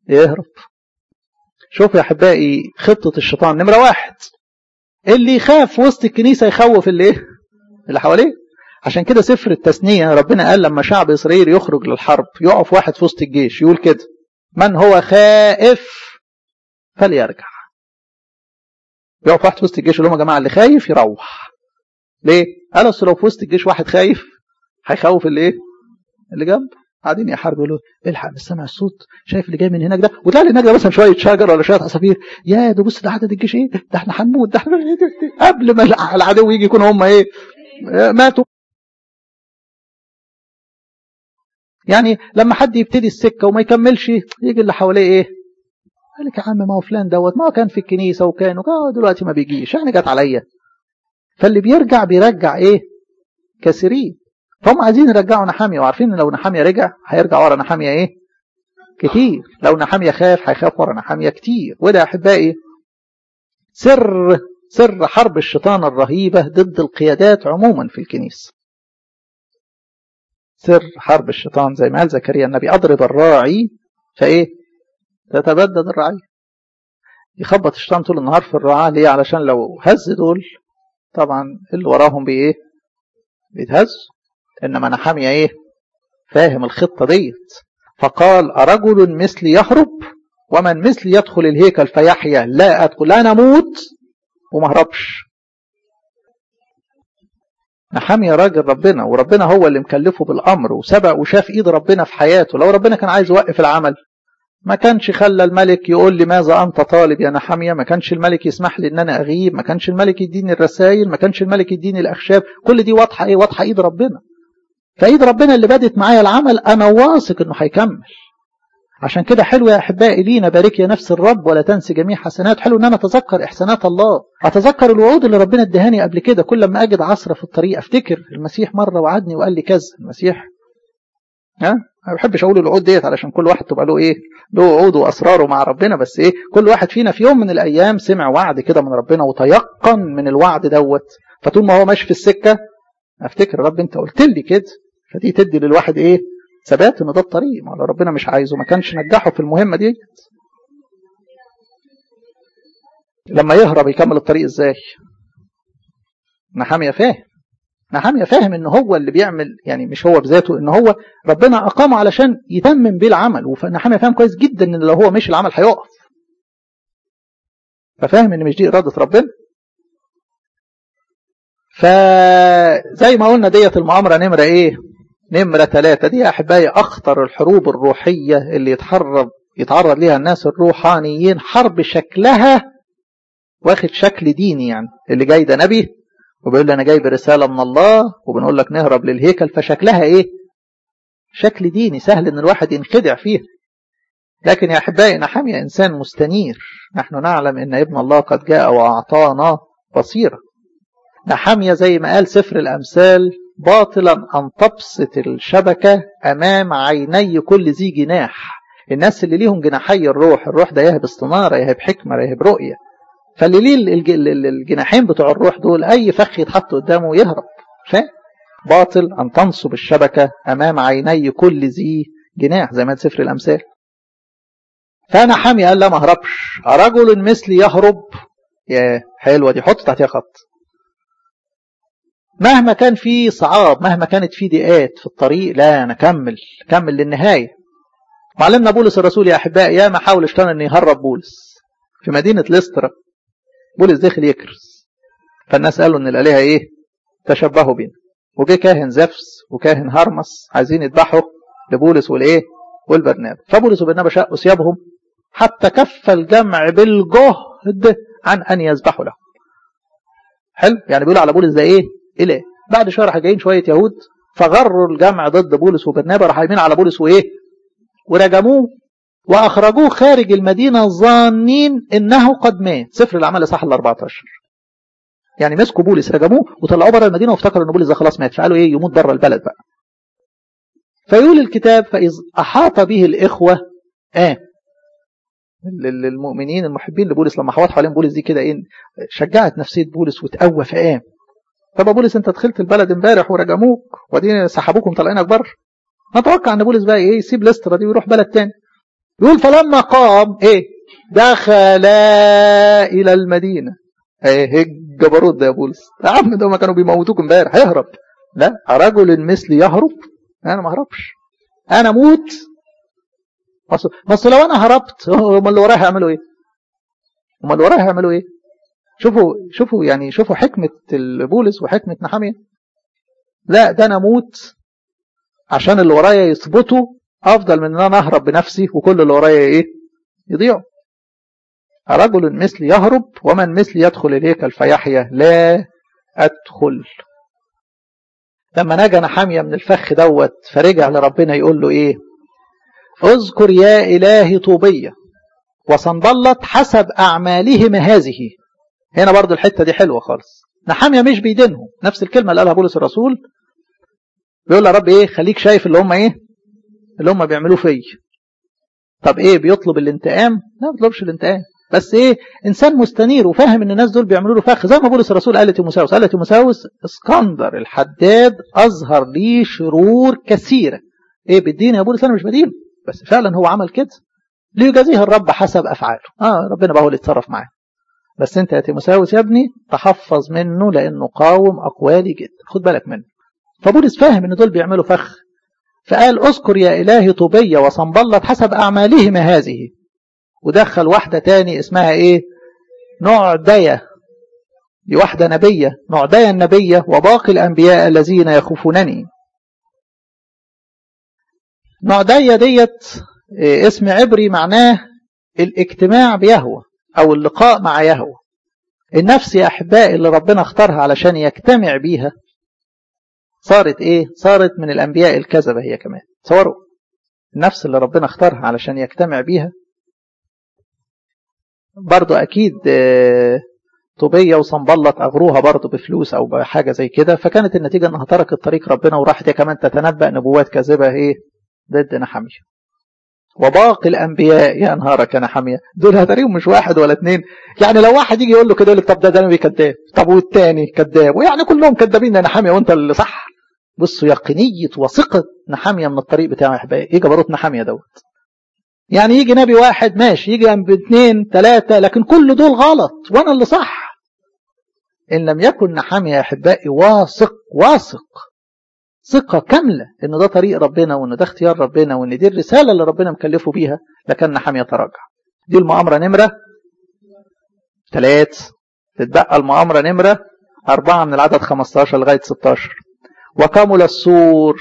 S1: يهرب شوف يا احبائي خطه الشيطان نمره واحد اللي يخاف وسط الكنيسه يخوف اللي ايه اللي حواليه عشان كده سفر التثنيه ربنا قال لما شعب اسرائيل يخرج للحرب يقف واحد في وسط الجيش يقول كده من هو خائف فليرجع يقف واحد في وسط الجيش يقول لهم يا جماعه اللي خايف يروح ليه؟ قال اصل لو في وسط الجيش واحد خايف هيخوف اللي ايه؟ اللي جنبه قاعدين يحاربوا يقولوا الحق مش سامع الصوت شايف اللي جاي من هناك ده وتلاقي اللي هناك ده مثلا شويه شجر ولا شويه عصافير يا ده بص ده عدد الجيش ايه؟ ده احنا هنموت ده احنا قبل ما العدو يجي يكون هم ايه؟ ماتوا يعني لما حد يبتدي السكه وما يكملش يجي اللي حواليه ايه؟ قال لك يا عم ما هو فلان دوت ما هو كان في الكنيسه وكان وكان دلوقتي ما بيجيش يعني جت عليا فاللي بيرجع بيرجع ايه؟ كثيرين فهم عايزين يرجعوا نحاميه وعارفين ان لو نحاميه رجع هيرجع ورا نحاميه ايه؟ كتير لو نحاميه خاف هيخاف ورا نحاميه كتير وده يا احبائي سر سر حرب الشيطان الرهيبه ضد القيادات عموما في الكنيسه سر حرب الشيطان زي ما قال زكريا النبي اضرب الراعي فايه؟ تتبدد الرعيه يخبط الشيطان طول النهار في الرعاه ليه؟ علشان لو هز دول طبعا اللي وراهم بايه؟ بيتهزوا انما نحاميه ايه فاهم الخطه ديت فقال أرجل مثلي يهرب ومن مثلي يدخل الهيكل فيحيا لا أدخل لا نموت وما هربش نحامية راجل ربنا وربنا هو اللي مكلفه بالأمر وسبق وشاف إيد ربنا في حياته لو ربنا كان عايز يوقف العمل ما كانش خلى الملك يقول لي ماذا أنت طالب يا نحامية ما كانش الملك يسمح لي أن أنا أغيب ما كانش الملك يديني الرسائل ما كانش الملك يديني الأخشاب كل دي واضحة إيه واضحة إيد ربنا فإيد ربنا اللي بدت معايا العمل أنا واثق إنه هيكمل عشان كده حلو يا أحبائي لينا بارك يا نفس الرب ولا تنسي جميع حسنات حلو إن أنا أتذكر إحسانات الله أتذكر الوعود اللي ربنا ادهاني قبل كده كل ما أجد عصر في الطريق أفتكر المسيح مرة وعدني وقال لي كذا المسيح ها ما بحبش أقول الوعود ديت علشان كل واحد تبقى له إيه له وعود وأسراره مع ربنا بس إيه كل واحد فينا في يوم من الأيام سمع وعد كده من ربنا وتيقن من الوعد دوت فطول ما هو ماشي في السكة أفتكر رب أنت قلت لي كده فدي تدي للواحد ايه ثبات ان ده الطريق ما لو ربنا مش عايزه ما كانش نجحه في المهمه دي لما يهرب يكمل الطريق ازاي نحاميه فاهم نحاميه فاهم ان هو اللي بيعمل يعني مش هو بذاته ان هو ربنا اقامه علشان يتمم بيه العمل ونحاميه فاهم كويس جدا ان لو هو مشي العمل هيقف ففاهم ان مش دي اراده ربنا فزي ما قلنا ديت المؤامره نمره ايه نمرة ثلاثة دي يا أحبائي أخطر الحروب الروحية اللي يتحرب يتعرض ليها الناس الروحانيين حرب شكلها واخد شكل ديني يعني اللي جاي ده نبي وبيقول لي أنا جاي برسالة من الله وبنقول لك نهرب للهيكل فشكلها إيه؟ شكل ديني سهل إن الواحد ينخدع فيه لكن يا أحبائي نحمية إنسان مستنير نحن نعلم إن ابن الله قد جاء وأعطانا بصيرة نحمية زي ما قال سفر الأمثال باطلا أن تبسط الشبكة أمام عيني كل ذي جناح الناس اللي ليهم جناحي الروح الروح ده يهب استنارة يهب حكمة يهب رؤية فاللي ليه الجناحين بتوع الروح دول أي فخ يتحط قدامه يهرب فاهم باطل أن تنصب الشبكة أمام عيني كل ذي جناح زي ما سفر الأمثال فأنا حامي قال لا ما هربش رجل مثلي يهرب يا حلوة دي حط تحتها خط مهما كان في صعاب مهما كانت في ضيقات في الطريق لا انا كمل كمل للنهايه معلمنا بولس الرسول يا احبائي يا ما حاول اشتغل ان يهرب بولس في مدينه ليسترا بولس دخل يكرز فالناس قالوا ان الالهه ايه تشبهوا بينا وجه كاهن زفس وكاهن هرمس عايزين يذبحوا لبولس والايه والبرنابا فبولس وبرنابا شقوا ثيابهم حتى كف الجمع بالجهد عن ان يذبحوا له حلو يعني بيقولوا على بولس ده ايه اله بعد شويه راح جايين شويه يهود فغروا الجمع ضد بولس وبرنابا راح يمين على بولس وايه ورجموه واخرجوه خارج المدينه ظانين انه قد مات سفر الاعمال صح ال 14 يعني مسكوا بولس رجموه وطلعوه بره المدينه وافتكروا ان بولس ده خلاص مات فقالوا ايه يموت بره البلد بقى فيقول الكتاب فاذ احاط به الاخوه آه المؤمنين المحبين لبولس لما حوط حوالين بولس دي كده ايه شجعت نفسيه بولس وتقوى فقام طب بولس انت دخلت البلد امبارح ورجموك وبعدين سحبوكم طالعينك بره نتوقع ان بولس بقى ايه يسيب لسترا دي ويروح بلد تاني يقول فلما قام ايه دخل الى المدينه ايه الجبروت ده يا بولس يا عم ده ما كانوا بيموتوك امبارح هيهرب لا رجل مثلي يهرب انا ما اهربش انا اموت بس, بس لو انا هربت هم اللي ورايا هيعملوا ايه هم اللي ورايا هيعملوا ايه شوفوا شوفوا يعني شوفوا حكمه بولس وحكمه نحاميه لا ده انا اموت عشان اللي ورايا يثبتوا افضل من ان انا اهرب بنفسي وكل اللي ورايا ايه يضيعوا رجل مثلي يهرب ومن مثلي يدخل الهيكل فيحيا لا ادخل لما نجا نحاميه من الفخ دوت فرجع لربنا يقول له ايه اذكر يا الهي طوبيه وصنبلت حسب اعمالهم هذه هنا برضو الحته دي حلوه خالص نحاميه مش بيدينهم نفس الكلمه اللي قالها بولس الرسول بيقول يا رب ايه خليك شايف اللي هم ايه اللي هم بيعملوه فيا طب ايه بيطلب الانتقام لا ما بيطلبش الانتقام بس ايه انسان مستنير وفاهم ان الناس دول بيعملوا له فخ زي ما بولس الرسول قال لتيموساوس قال لتيموساوس اسكندر الحداد اظهر لي شرور كثيره ايه بالدين يا بولس انا مش بدين بس فعلا هو عمل كده ليجازيه الرب حسب افعاله اه ربنا بقى هو اللي اتصرف معاه بس انت يا تيموساوس يا ابني تحفظ منه لانه قاوم اقوالي جدا خد بالك منه فبولس فاهم ان دول بيعملوا فخ فقال اذكر يا الهي طوبيه وصنبلت حسب اعمالهم هذه ودخل واحدة تاني اسمها ايه نعدية دي واحدة نبية نعدية النبية وباقي الأنبياء الذين يخوفونني نعدية ديت اسم عبري معناه الاجتماع بيهوى أو اللقاء مع يهوى النفس يا أحبائي اللي ربنا اختارها علشان يجتمع بيها صارت ايه صارت من الأنبياء الكذبة هي كمان تصوروا النفس اللي ربنا اختارها علشان يجتمع بيها برضو أكيد طوبية وصنبلط أغروها برضو بفلوس أو بحاجة زي كده فكانت النتيجة أنها تركت طريق ربنا وراحت هي كمان تتنبأ نبوات كاذبة إيه ضد نحمية وباقي الأنبياء يا نهارك يا نحمية دول هتريهم مش واحد ولا اتنين يعني لو واحد يجي يقول له كده يقول لك طب ده ده نبي كذاب طب والتاني كذاب ويعني كلهم كذابين يا نحمية وأنت اللي صح بصوا يقينية وثقة نحمية من الطريق بتاعه يا أحبائي إيه جبروت نحمية دوت يعني يجي نبي واحد ماشي يجي باثنين ثلاثة لكن كل دول غلط وانا اللي صح ان لم يكن نحامي يا احبائي واثق واثق ثقة كاملة ان ده طريق ربنا وان ده اختيار ربنا وان دي الرسالة اللي ربنا مكلفه بيها لكان نحامي يتراجع دي المؤامرة نمرة ثلاث تتبقى المؤامرة نمرة أربعة من العدد 15 لغاية 16 وكمل السور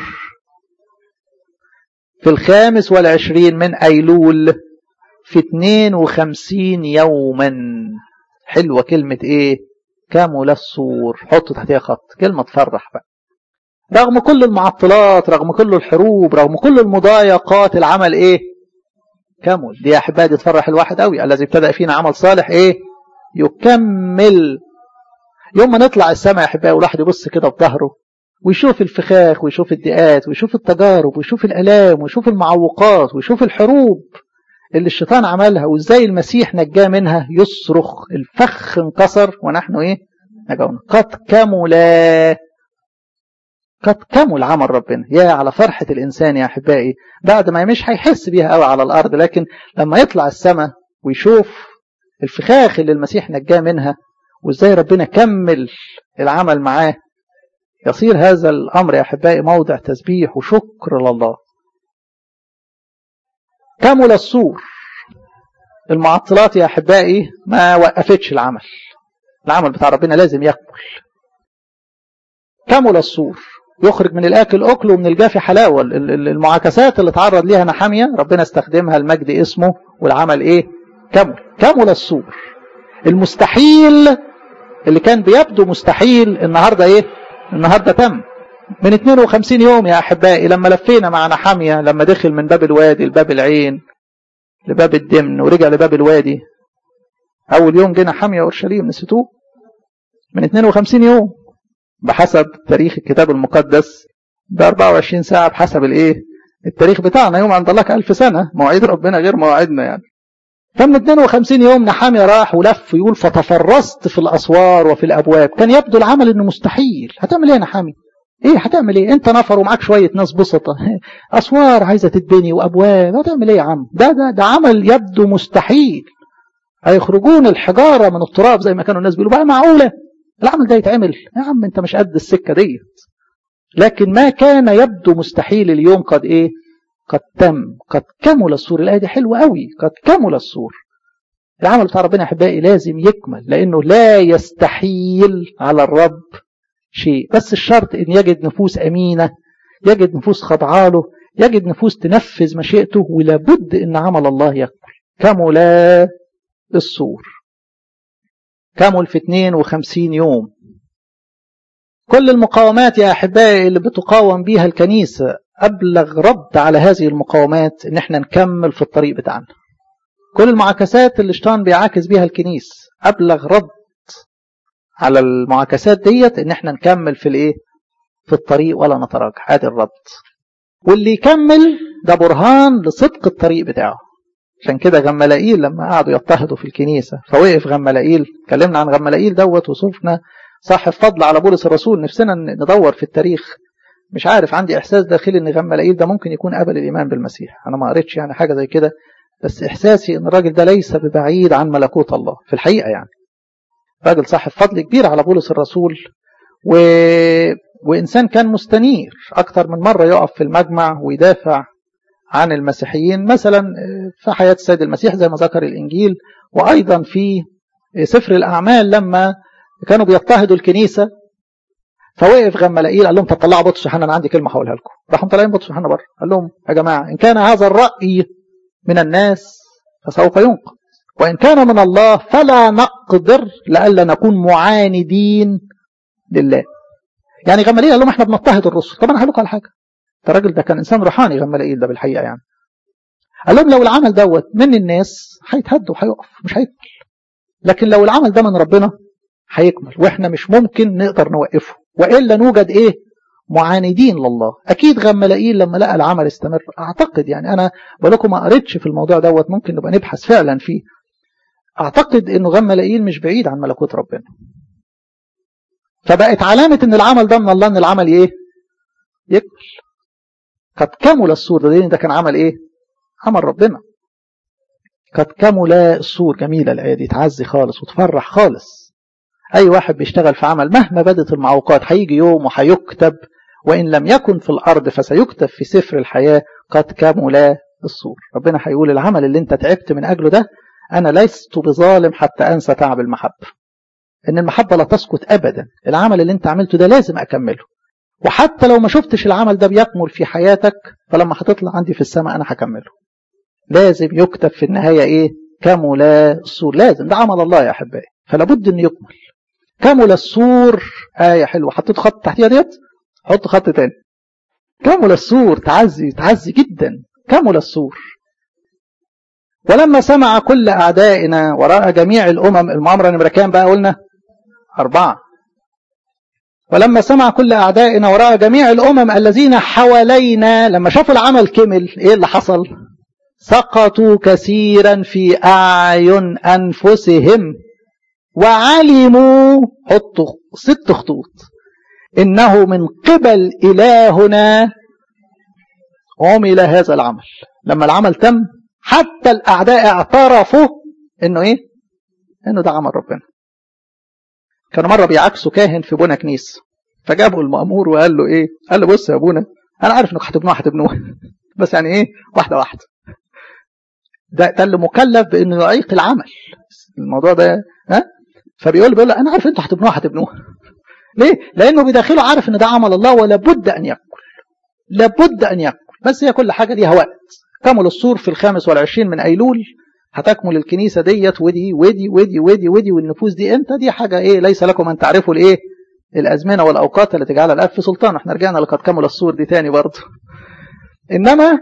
S1: في الخامس والعشرين من أيلول في اتنين وخمسين يوما حلوة كلمة ايه كامل السور حطوا تحتها خط كلمة تفرح بقى رغم كل المعطلات رغم كل الحروب رغم كل المضايقات العمل ايه كمل دي يا احبائي تفرح الواحد قوي الذي ابتدأ فينا عمل صالح ايه يكمل يوم ما نطلع السماء يا احبائي والواحد يبص كده بظهره ويشوف الفخاخ ويشوف الضيقات ويشوف التجارب ويشوف الالام ويشوف المعوقات ويشوف الحروب اللي الشيطان عملها وازاي المسيح نجاه منها يصرخ الفخ انكسر ونحن ايه نجونا قد كمل قد كمل عمل ربنا يا على فرحة الإنسان يا أحبائي بعد ما مش هيحس بيها قوي على الأرض لكن لما يطلع السماء ويشوف الفخاخ اللي المسيح نجاه منها وازاي ربنا كمل العمل معاه يصير هذا الأمر يا أحبائي موضع تسبيح وشكر لله كمل السور المعطلات يا أحبائي ما وقفتش العمل العمل بتاع ربنا لازم يكمل كمل السور يخرج من الآكل أكل ومن الجافي حلاوة المعاكسات اللي تعرض ليها نحامية ربنا استخدمها المجد اسمه والعمل إيه كمل كمل السور المستحيل اللي كان بيبدو مستحيل النهاردة إيه النهاردة تم من 52 يوم يا أحبائي لما لفينا مع نحامية لما دخل من باب الوادي لباب العين لباب الدمن ورجع لباب الوادي أول يوم جينا حامية أورشليم نسيتوه من 52 يوم بحسب تاريخ الكتاب المقدس ب 24 ساعة بحسب الإيه التاريخ بتاعنا يوم عند الله كألف سنة مواعيد ربنا غير مواعيدنا يعني فمن 52 يوم نحامية راح ولف يقول فتفرست في الأسوار وفي الأبواب كان يبدو العمل إنه مستحيل هتعمل إيه يا نحامي
S2: ايه هتعمل ايه انت نفر ومعاك شويه ناس بسطه اسوار عايزه تتبني وابواب هتعمل ايه يا عم ده ده ده عمل يبدو مستحيل هيخرجون الحجاره من التراب زي ما كانوا الناس بيقولوا بقى معقوله العمل ده يتعمل يا عم انت مش قد السكه ديت لكن ما كان يبدو مستحيل اليوم قد ايه قد تم قد كمل السور الايه دي حلوه قوي قد كمل السور العمل بتاع ربنا احبائي لازم يكمل لانه لا يستحيل على الرب شيء بس الشرط ان يجد نفوس امينه يجد نفوس خاضعه يجد نفوس تنفذ مشيئته ولابد ان عمل الله يكمل كمل السور كمل في 52 يوم كل المقاومات يا احبائي اللي بتقاوم بيها الكنيسه ابلغ رد على هذه المقاومات ان احنا نكمل في الطريق بتاعنا كل المعاكسات اللي الشيطان بيعاكس بيها الكنيس ابلغ رد على المعاكسات ديت ان احنا نكمل في الايه في الطريق ولا نتراجع ادي الرد واللي يكمل ده برهان لصدق الطريق بتاعه عشان كده غملائيل لما قعدوا يضطهدوا في الكنيسة فوقف غملائيل اتكلمنا عن غملائيل دوت وصفنا صاحب فضل على بولس الرسول نفسنا ندور في التاريخ مش عارف عندي احساس داخلي ان غملائيل ده ممكن يكون قبل الايمان بالمسيح انا ما قريتش يعني حاجه زي كده بس احساسي ان الراجل ده ليس ببعيد عن ملكوت الله في الحقيقه يعني راجل صاحب فضل كبير على بولس الرسول و... وإنسان كان مستنير أكثر من مرة يقف في المجمع ويدافع عن المسيحيين مثلا في حياة السيد المسيح زي ما ذكر الإنجيل وأيضا في سفر الأعمال لما كانوا بيضطهدوا الكنيسة فوقف غملائيل قال لهم طب طلعوا بطرس يوحنا أنا عندي كلمة هقولها لكم راحوا مطلعين بطرس يوحنا بره قال لهم يا جماعة إن كان هذا الرأي من الناس فسوف ينقذ وإن كان من الله فلا نقدر لئلا نكون معاندين لله يعني غماليل قال لهم احنا بنضطهد الرسل طب انا هقول لكم على حاجه الراجل ده كان انسان روحاني غماليل ده بالحقيقه يعني قال لهم لو العمل دوت من الناس هيتهد وهيقف مش هيكمل لكن لو العمل ده من ربنا هيكمل واحنا مش ممكن نقدر نوقفه والا نوجد ايه معاندين لله اكيد غملائيل لما لقى العمل استمر اعتقد يعني انا بقول لكم ما قريتش في الموضوع دوت ممكن نبقى نبحث فعلا فيه اعتقد انه غملائيل مش بعيد عن ملكوت ربنا فبقت علامة ان العمل ده من الله ان العمل ايه يكمل قد كمل السور ده ده كان عمل ايه عمل ربنا قد كمل السور جميلة الآية دي تعزي خالص وتفرح خالص أي واحد بيشتغل في عمل مهما بدت المعوقات هيجي يوم وهيكتب وإن لم يكن في الأرض فسيكتب في سفر الحياة قد كمل السور ربنا هيقول العمل اللي انت تعبت من أجله ده أنا لست بظالم حتى أنسى تعب المحبة ان المحبة لا تسقط ابدا العمل اللي انت عملته ده لازم اكمله وحتى لو ما شفتش العمل ده بيكمل في حياتك فلما هتطلع عندي في السماء انا هكمله لازم يكتب في النهاية ايه كمل السور لازم ده عمل الله يا احبائي فلا بد انه يكمل كمل السور آية حلوة حطيت خط تحتيها ديت حط خط تاني كمل السور تعزي تعزي جدا كمل السور ولما سمع كل أعدائنا وراء جميع الأمم المؤامرة نمرة كام بقى قلنا أربعة ولما سمع كل أعدائنا وراء جميع الأمم الذين حوالينا لما شافوا العمل كمل إيه اللي حصل سقطوا كثيرا في أعين أنفسهم وعلموا حطوا ست خطوط إنه من قبل إلهنا عمل هذا العمل لما العمل تم حتى الأعداء اعترفوا إنه إيه إنه ده عمل ربنا كانوا مرة بيعكسوا كاهن في بنا كنيس فجابوا المأمور وقال له إيه قال له بص يا أبونا أنا عارف إنك هتبنوها هتبنوها بس يعني إيه واحدة واحدة ده ده اللي مكلف بإنه يعيق العمل الموضوع ده ها فبيقول له بيقول له أنا عارف أنتوا هتبنوها هتبنوها ليه؟ لأنه بداخله عارف إن ده عمل الله ولا بد أن يأكل لابد أن يأكل بس هي كل حاجة ليها وقت كمل السور في الخامس والعشرين من أيلول هتكمل الكنيسة ديت ودي ودي ودي ودي ودي والنفوس دي امتى دي حاجة ايه ليس لكم ان تعرفوا الايه الازمنة والاوقات التي جعلها الاب في سلطان احنا رجعنا لقد كمل السور دي تاني برضه انما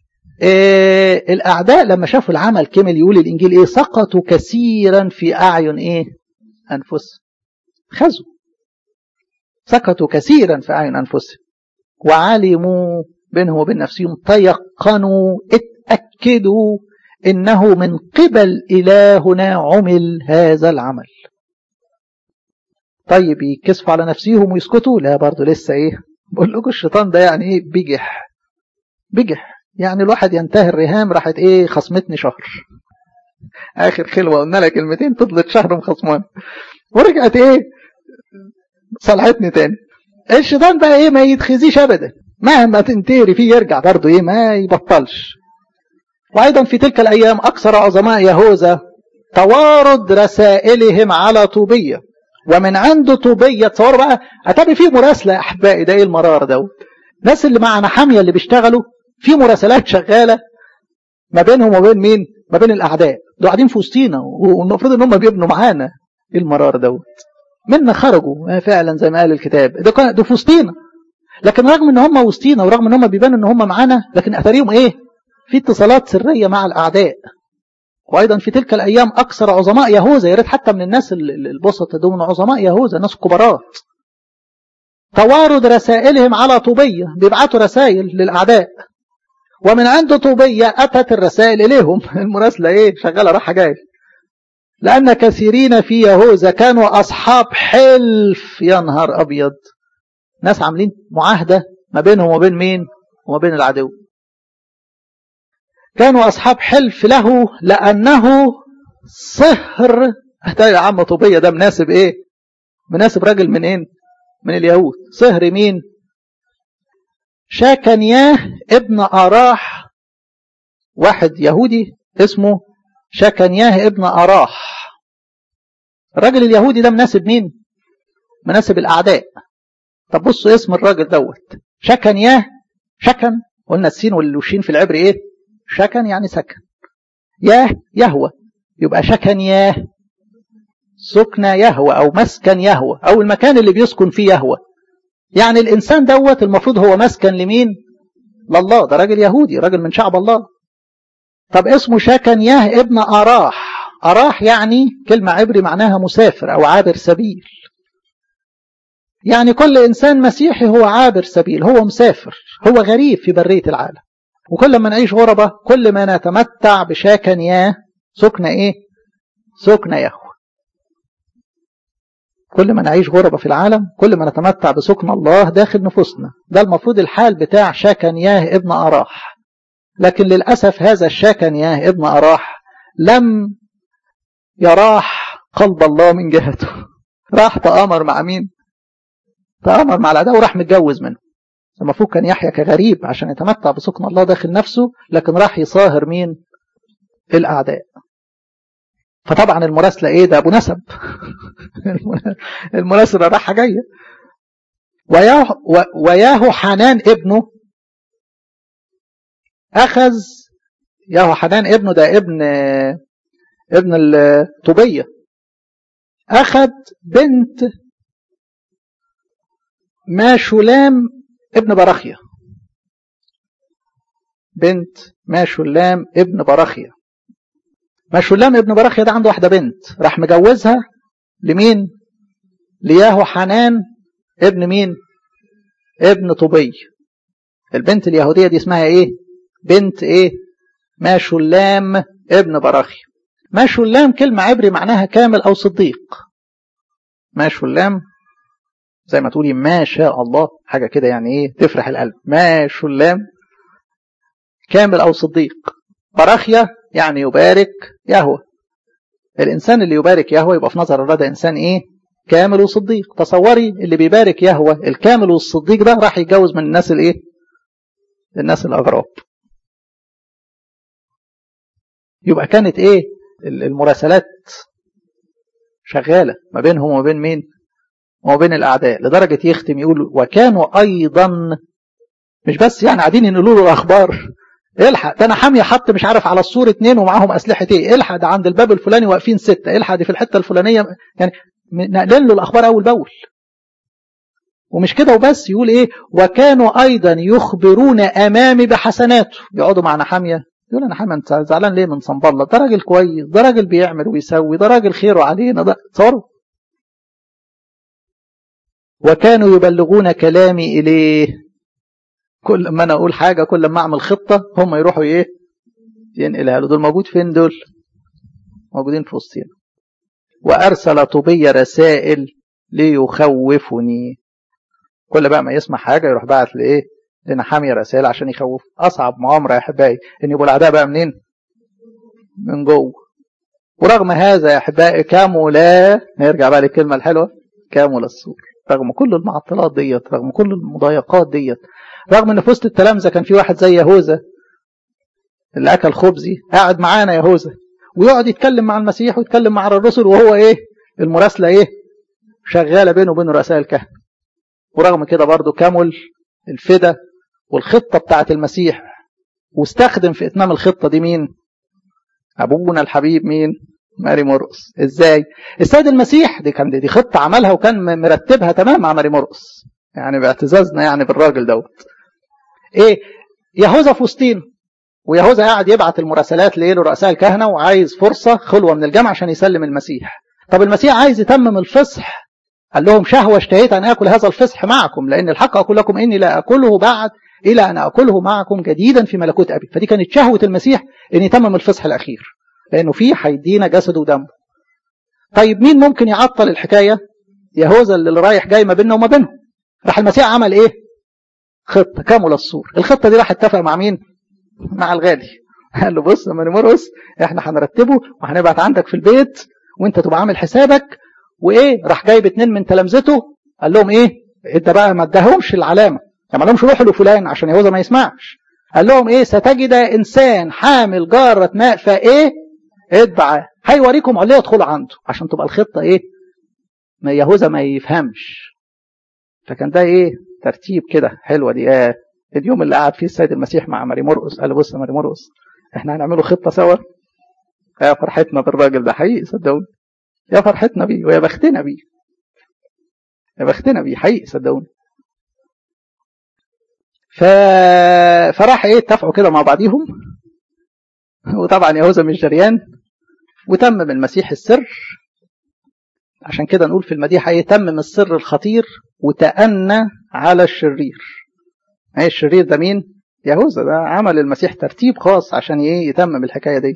S2: إيه الاعداء لما شافوا العمل كمل يقول الانجيل ايه سقطوا كثيرا في اعين ايه انفسهم خزوا سقطوا كثيرا في اعين انفسهم وعلموا بينهم وبين نفسهم تيقنوا اتأكدوا إنه من قبل إلهنا عمل هذا العمل طيب يكسفوا على نفسهم ويسكتوا لا برضو لسه إيه بقول لكم الشيطان ده يعني ايه بجح بجح يعني الواحد ينتهي الرهام راحت ايه خصمتني شهر اخر خلوه قلنا لها كلمتين فضلت شهر مخصمان ورجعت ايه صلحتني تاني الشيطان بقى ايه ما يتخزيش ابدا مهما تنتهري فيه يرجع برضه ايه ما يبطلش وايضا في تلك الايام اكثر عظماء يهوذا توارد رسائلهم على طوبيه ومن عند طوبيه تصوروا بقى اتابع فيه مراسله يا احبائي ده ايه المرار دوت الناس اللي معنا حاميه اللي بيشتغلوا في مراسلات شغاله ما بينهم وبين مين؟ ما بين الاعداء دول قاعدين في وسطينا والمفروض ان هم بيبنوا معانا ايه المرار دوت منا خرجوا فعلا زي ما قال الكتاب ده كان ده في وسطينا لكن رغم ان هم وسطينا ورغم ان هم بيبانوا ان هم معانا لكن اثاريهم ايه؟ في اتصالات سريه مع الاعداء وايضا في تلك الايام اكثر عظماء يهوذا يا ريت حتى من الناس البسطة دول من عظماء يهوذا ناس كبارات توارد رسائلهم على طوبية بيبعتوا رسائل للأعداء ومن عند طوبية أتت الرسائل إليهم المراسلة إيه شغالة راحة جاي لأن كثيرين في يهوذا كانوا أصحاب حلف يا نهار أبيض ناس عاملين معاهدة ما بينهم وبين مين وما بين العدو كانوا أصحاب حلف له لأنه صهر يا عم طوبية ده مناسب إيه مناسب راجل من إيه من اليهود صهر مين شاكنياه ابن أراح واحد يهودي اسمه شاكنياه ابن أراح الراجل اليهودي ده مناسب مين مناسب الأعداء طب بصوا اسم الراجل دوت شكنياه شكن قلنا السين والشين في العبر ايه شكن يعني سكن ياه يهوى يبقى شكن ياه سكن يهوى او مسكن يهوى او المكان اللي بيسكن فيه يهوى يعني الانسان دوت المفروض هو مسكن لمين لله ده راجل يهودي راجل من شعب الله طب اسمه شكن ياه ابن اراح اراح يعني كلمة عبري معناها مسافر او عابر سبيل يعني كل انسان مسيحي هو عابر سبيل هو مسافر هو غريب في برية العالم وكل ما نعيش غربة كل ما نتمتع بشاكن ياه سكن ايه سكن يهوى كل ما نعيش غربة في العالم كل ما نتمتع بسكن الله داخل نفوسنا ده المفروض الحال بتاع شاكنياه ابن أراح لكن للأسف هذا الشاكنياه ابن أراح لم يراح قلب الله من جهته راح تآمر مع مين تآمر مع العداء وراح متجوز منه المفروض كان يحيى كغريب عشان يتمتع بسكن الله داخل نفسه لكن راح يصاهر مين الأعداء فطبعا المراسلة ايه ده ابو نسب المراسلة راحة جاية وياه, وياهو حنان ابنه اخذ ياهو حنان ابنه ده ابن ابن الطوبية اخذ بنت ماشولام ابن براخيا بنت ماشولام ابن براخيا مشولام ابن براخيا ده عنده واحدة بنت راح مجوزها لمين لياهو حنان ابن مين ابن طبي البنت اليهودية دي اسمها ايه بنت ايه ماشولام ابن براخيا ماشولام كلمة عبري معناها كامل او صديق ماشولام زي ما تقولي ما شاء الله حاجة كده يعني ايه تفرح القلب ماشولام كامل او صديق براخيا يعني يبارك يهوى الإنسان اللي يبارك يهوى يبقى في نظر الله ده إنسان إيه كامل وصديق تصوري اللي بيبارك يهوى الكامل والصديق ده راح يتجوز من الناس الإيه الناس الأغراب يبقى كانت إيه المراسلات شغالة ما بينهم وما بين مين وما بين الأعداء لدرجة يختم يقول وكانوا أيضا مش بس يعني قاعدين ينقلوا له الأخبار الحق ده انا حامية حط مش عارف على السور اتنين ومعاهم اسلحه ايه الحق ده عند الباب الفلاني واقفين سته الحق دي في الحته الفلانيه يعني نقلن له الاخبار اول باول ومش كده وبس يقول ايه وكانوا ايضا يخبرون امامي بحسناته يقعدوا معنا حاميه يقول انا حامي انت زعلان ليه من صنبله ده راجل كويس ده راجل بيعمل ويسوي ده راجل خيره علينا ده تصوروا وكانوا يبلغون كلامي اليه كل ما انا اقول حاجه كل ما اعمل خطه هم يروحوا ايه ينقلها له دول موجود فين دول موجودين في وسطنا وارسل طوبي رسائل ليخوفني كل بقى ما يسمع حاجه يروح باعت لايه لنحامية رسائل عشان يخوف اصعب مؤامره يا احبائي ان يبقوا الاعداء بقى منين من جوه ورغم هذا يا احبائي كملا نرجع بقى للكلمه الحلوه كامل السور رغم كل المعطلات ديت رغم كل المضايقات ديت رغم ان في وسط التلامذه كان في واحد زي يهوذا اللي اكل خبزي قاعد معانا يهوذا ويقعد يتكلم مع المسيح ويتكلم مع الرسل وهو ايه المراسله ايه شغاله بينه وبين رؤساء الكهنه ورغم كده برضه كمل الفدا والخطه بتاعت المسيح واستخدم في اتمام الخطه دي مين ابونا الحبيب مين ماري مرقس ازاي السيد المسيح دي كان دي, دي خطه عملها وكان مرتبها تمام مع ماري مرقس يعني باعتزازنا يعني بالراجل دوت ايه يهوذا في وسطين ويهوذا قاعد يبعت المراسلات ليه لرؤساء الكهنه وعايز فرصه خلوه من الجمع عشان يسلم المسيح طب المسيح عايز يتمم الفصح قال لهم شهوه اشتهيت ان اكل هذا الفصح معكم لان الحق اقول لكم اني لا اكله بعد الى ان اكله معكم جديدا في ملكوت ابي فدي كانت شهوه المسيح ان يتمم الفصح الاخير لانه فيه هيدينا جسده ودمه طيب مين ممكن يعطل الحكايه يهوذا اللي رايح جاي ما بيننا وما بينهم راح المسيح عمل ايه خطه كامل الصور الخطه دي راح اتفق مع مين مع الغالي قال له بص يا مرقس احنا هنرتبه وهنبعت عندك في البيت وانت تبقى عامل حسابك وايه راح جايب اتنين من تلامذته قال لهم ايه انت بقى ما اداهمش العلامه ما لهمش روحوا لفلان عشان يهوذا ما يسمعش قال لهم ايه ستجد انسان حامل جاره ماء فايه اتبع هيوريكم عليه يدخلوا عنده عشان تبقى الخطه ايه ما يهوذا ما يفهمش فكان ده ايه ترتيب كده حلوه دي اه اليوم اللي قعد فيه السيد المسيح مع ماري مرقس قال له بص يا ماري مرقس احنا هنعمله خطه سوا يا فرحتنا بالراجل ده حقيقي صدقوني يا فرحتنا بيه ويا بختنا بيه يا بختنا بيه حقيقي صدقوني ف... فراح ايه اتفقوا كده مع بعضيهم وطبعا يهوذا مش جريان وتمم المسيح السر عشان كده نقول في المديحه ايه تمم السر الخطير وتأنى على الشرير ايه الشرير ده مين يهوذا ده عمل المسيح ترتيب خاص عشان ايه يتمم الحكايه دي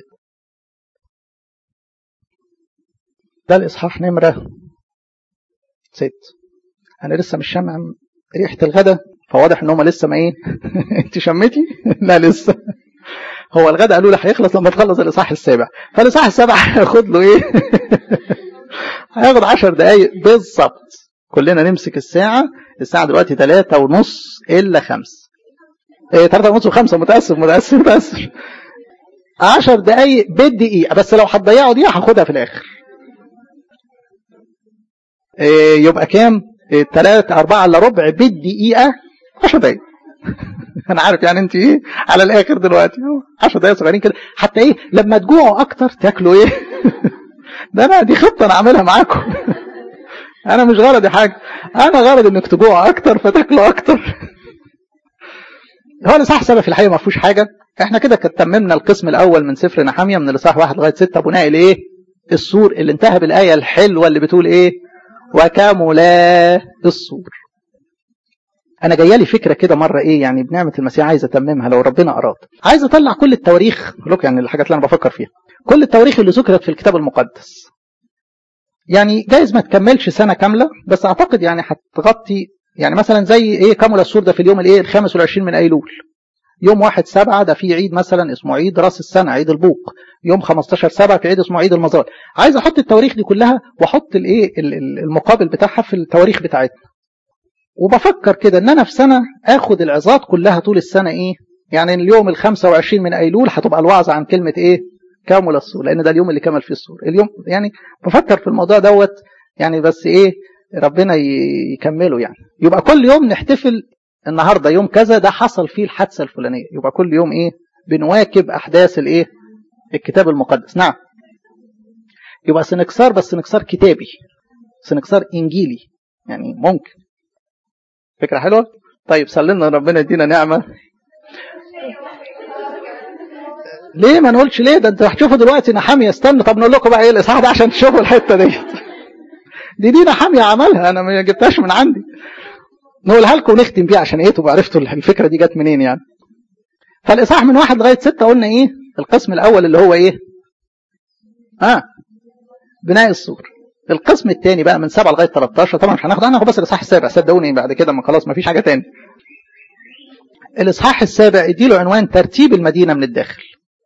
S2: ده الاصحاح نمره ست انا لسه مش شامع ريحه الغدا فواضح ان هم لسه ما ايه انت شميتي لا لسه هو الغدا قالوا لي هيخلص لما تخلص الاصحاح السابع فالاصحاح السابع هياخد له ايه هياخد 10 دقايق بالظبط كلنا نمسك الساعه الساعه دلوقتي 3 ونص الا 5 ايه 3 ونص و5 متاسف متاسف متاسف 10 دقايق بالدقيقه بس لو هتضيعوا دي هاخدها في الاخر إيه يبقى كام 3 4 الا ربع بالدقيقه 10 دقايق انا عارف يعني انت ايه على الاخر دلوقتي 10 دقايق صغيرين كده حتى ايه لما تجوعوا اكتر تاكلوا ايه ده انا دي خطه انا عاملها معاكم انا مش غرضي حاجه انا غرض انك تجوعوا اكتر فتاكلوا اكتر هو الاصحاح سبب في الحقيقه ما فيهوش حاجه احنا كده تممنا القسم الاول من سفر نحاميه من الاصحاح واحد لغايه سته بناء الايه السور اللي انتهى بالايه الحلوه اللي بتقول ايه وكملا السور انا جايه لي فكره كده مره ايه يعني بنعمه المسيح عايز اتممها لو ربنا اراد عايز اطلع كل التواريخ لك يعني الحاجات اللي انا بفكر فيها كل التواريخ اللي ذكرت في الكتاب المقدس يعني جايز ما تكملش سنه كامله بس اعتقد يعني هتغطي يعني مثلا زي ايه كمل السور ده في اليوم الايه الخامس والعشرين من ايلول يوم واحد سبعة ده في عيد مثلا اسمه عيد راس السنة عيد البوق يوم 15 سبعة في عيد اسمه عيد المزار عايز احط التواريخ دي كلها واحط الايه المقابل بتاعها في التواريخ بتاعتنا وبفكر كده ان انا في سنة اخد العظات كلها طول السنة ايه يعني اليوم ال 25 من ايلول هتبقى الوعظة عن كلمة ايه كامل السور لان ده اليوم اللي كمل فيه السور اليوم يعني بفكر في الموضوع دوت يعني بس ايه ربنا يكمله يعني يبقى كل يوم نحتفل النهارده يوم كذا ده حصل فيه الحادثه الفلانيه يبقى كل يوم ايه بنواكب احداث الايه الكتاب المقدس نعم يبقى سنكسار بس سنكسار كتابي سنكسار انجيلي يعني ممكن فكره حلوه طيب سلمنا ربنا يدينا نعمه ليه ما نقولش ليه ده انت هتشوفوا دلوقتي نحامي استنى طب نقول لكم بقى ايه الاصحاح ده عشان تشوفوا الحته ديت دي دي نحامي عملها انا ما جبتهاش من عندي نقولها لكم ونختم بيها عشان ايه تبقى عرفتوا الفكره دي جت منين يعني فالاصحاح من واحد لغايه سته قلنا ايه القسم الاول اللي هو ايه اه بناء السور القسم الثاني بقى من 7 لغايه 13 طبعا مش هناخد هناخد بس الاصحاح السابع صدقوني بعد كده ما خلاص ما فيش حاجه تاني الاصحاح السابع اديله عنوان ترتيب المدينه من الداخل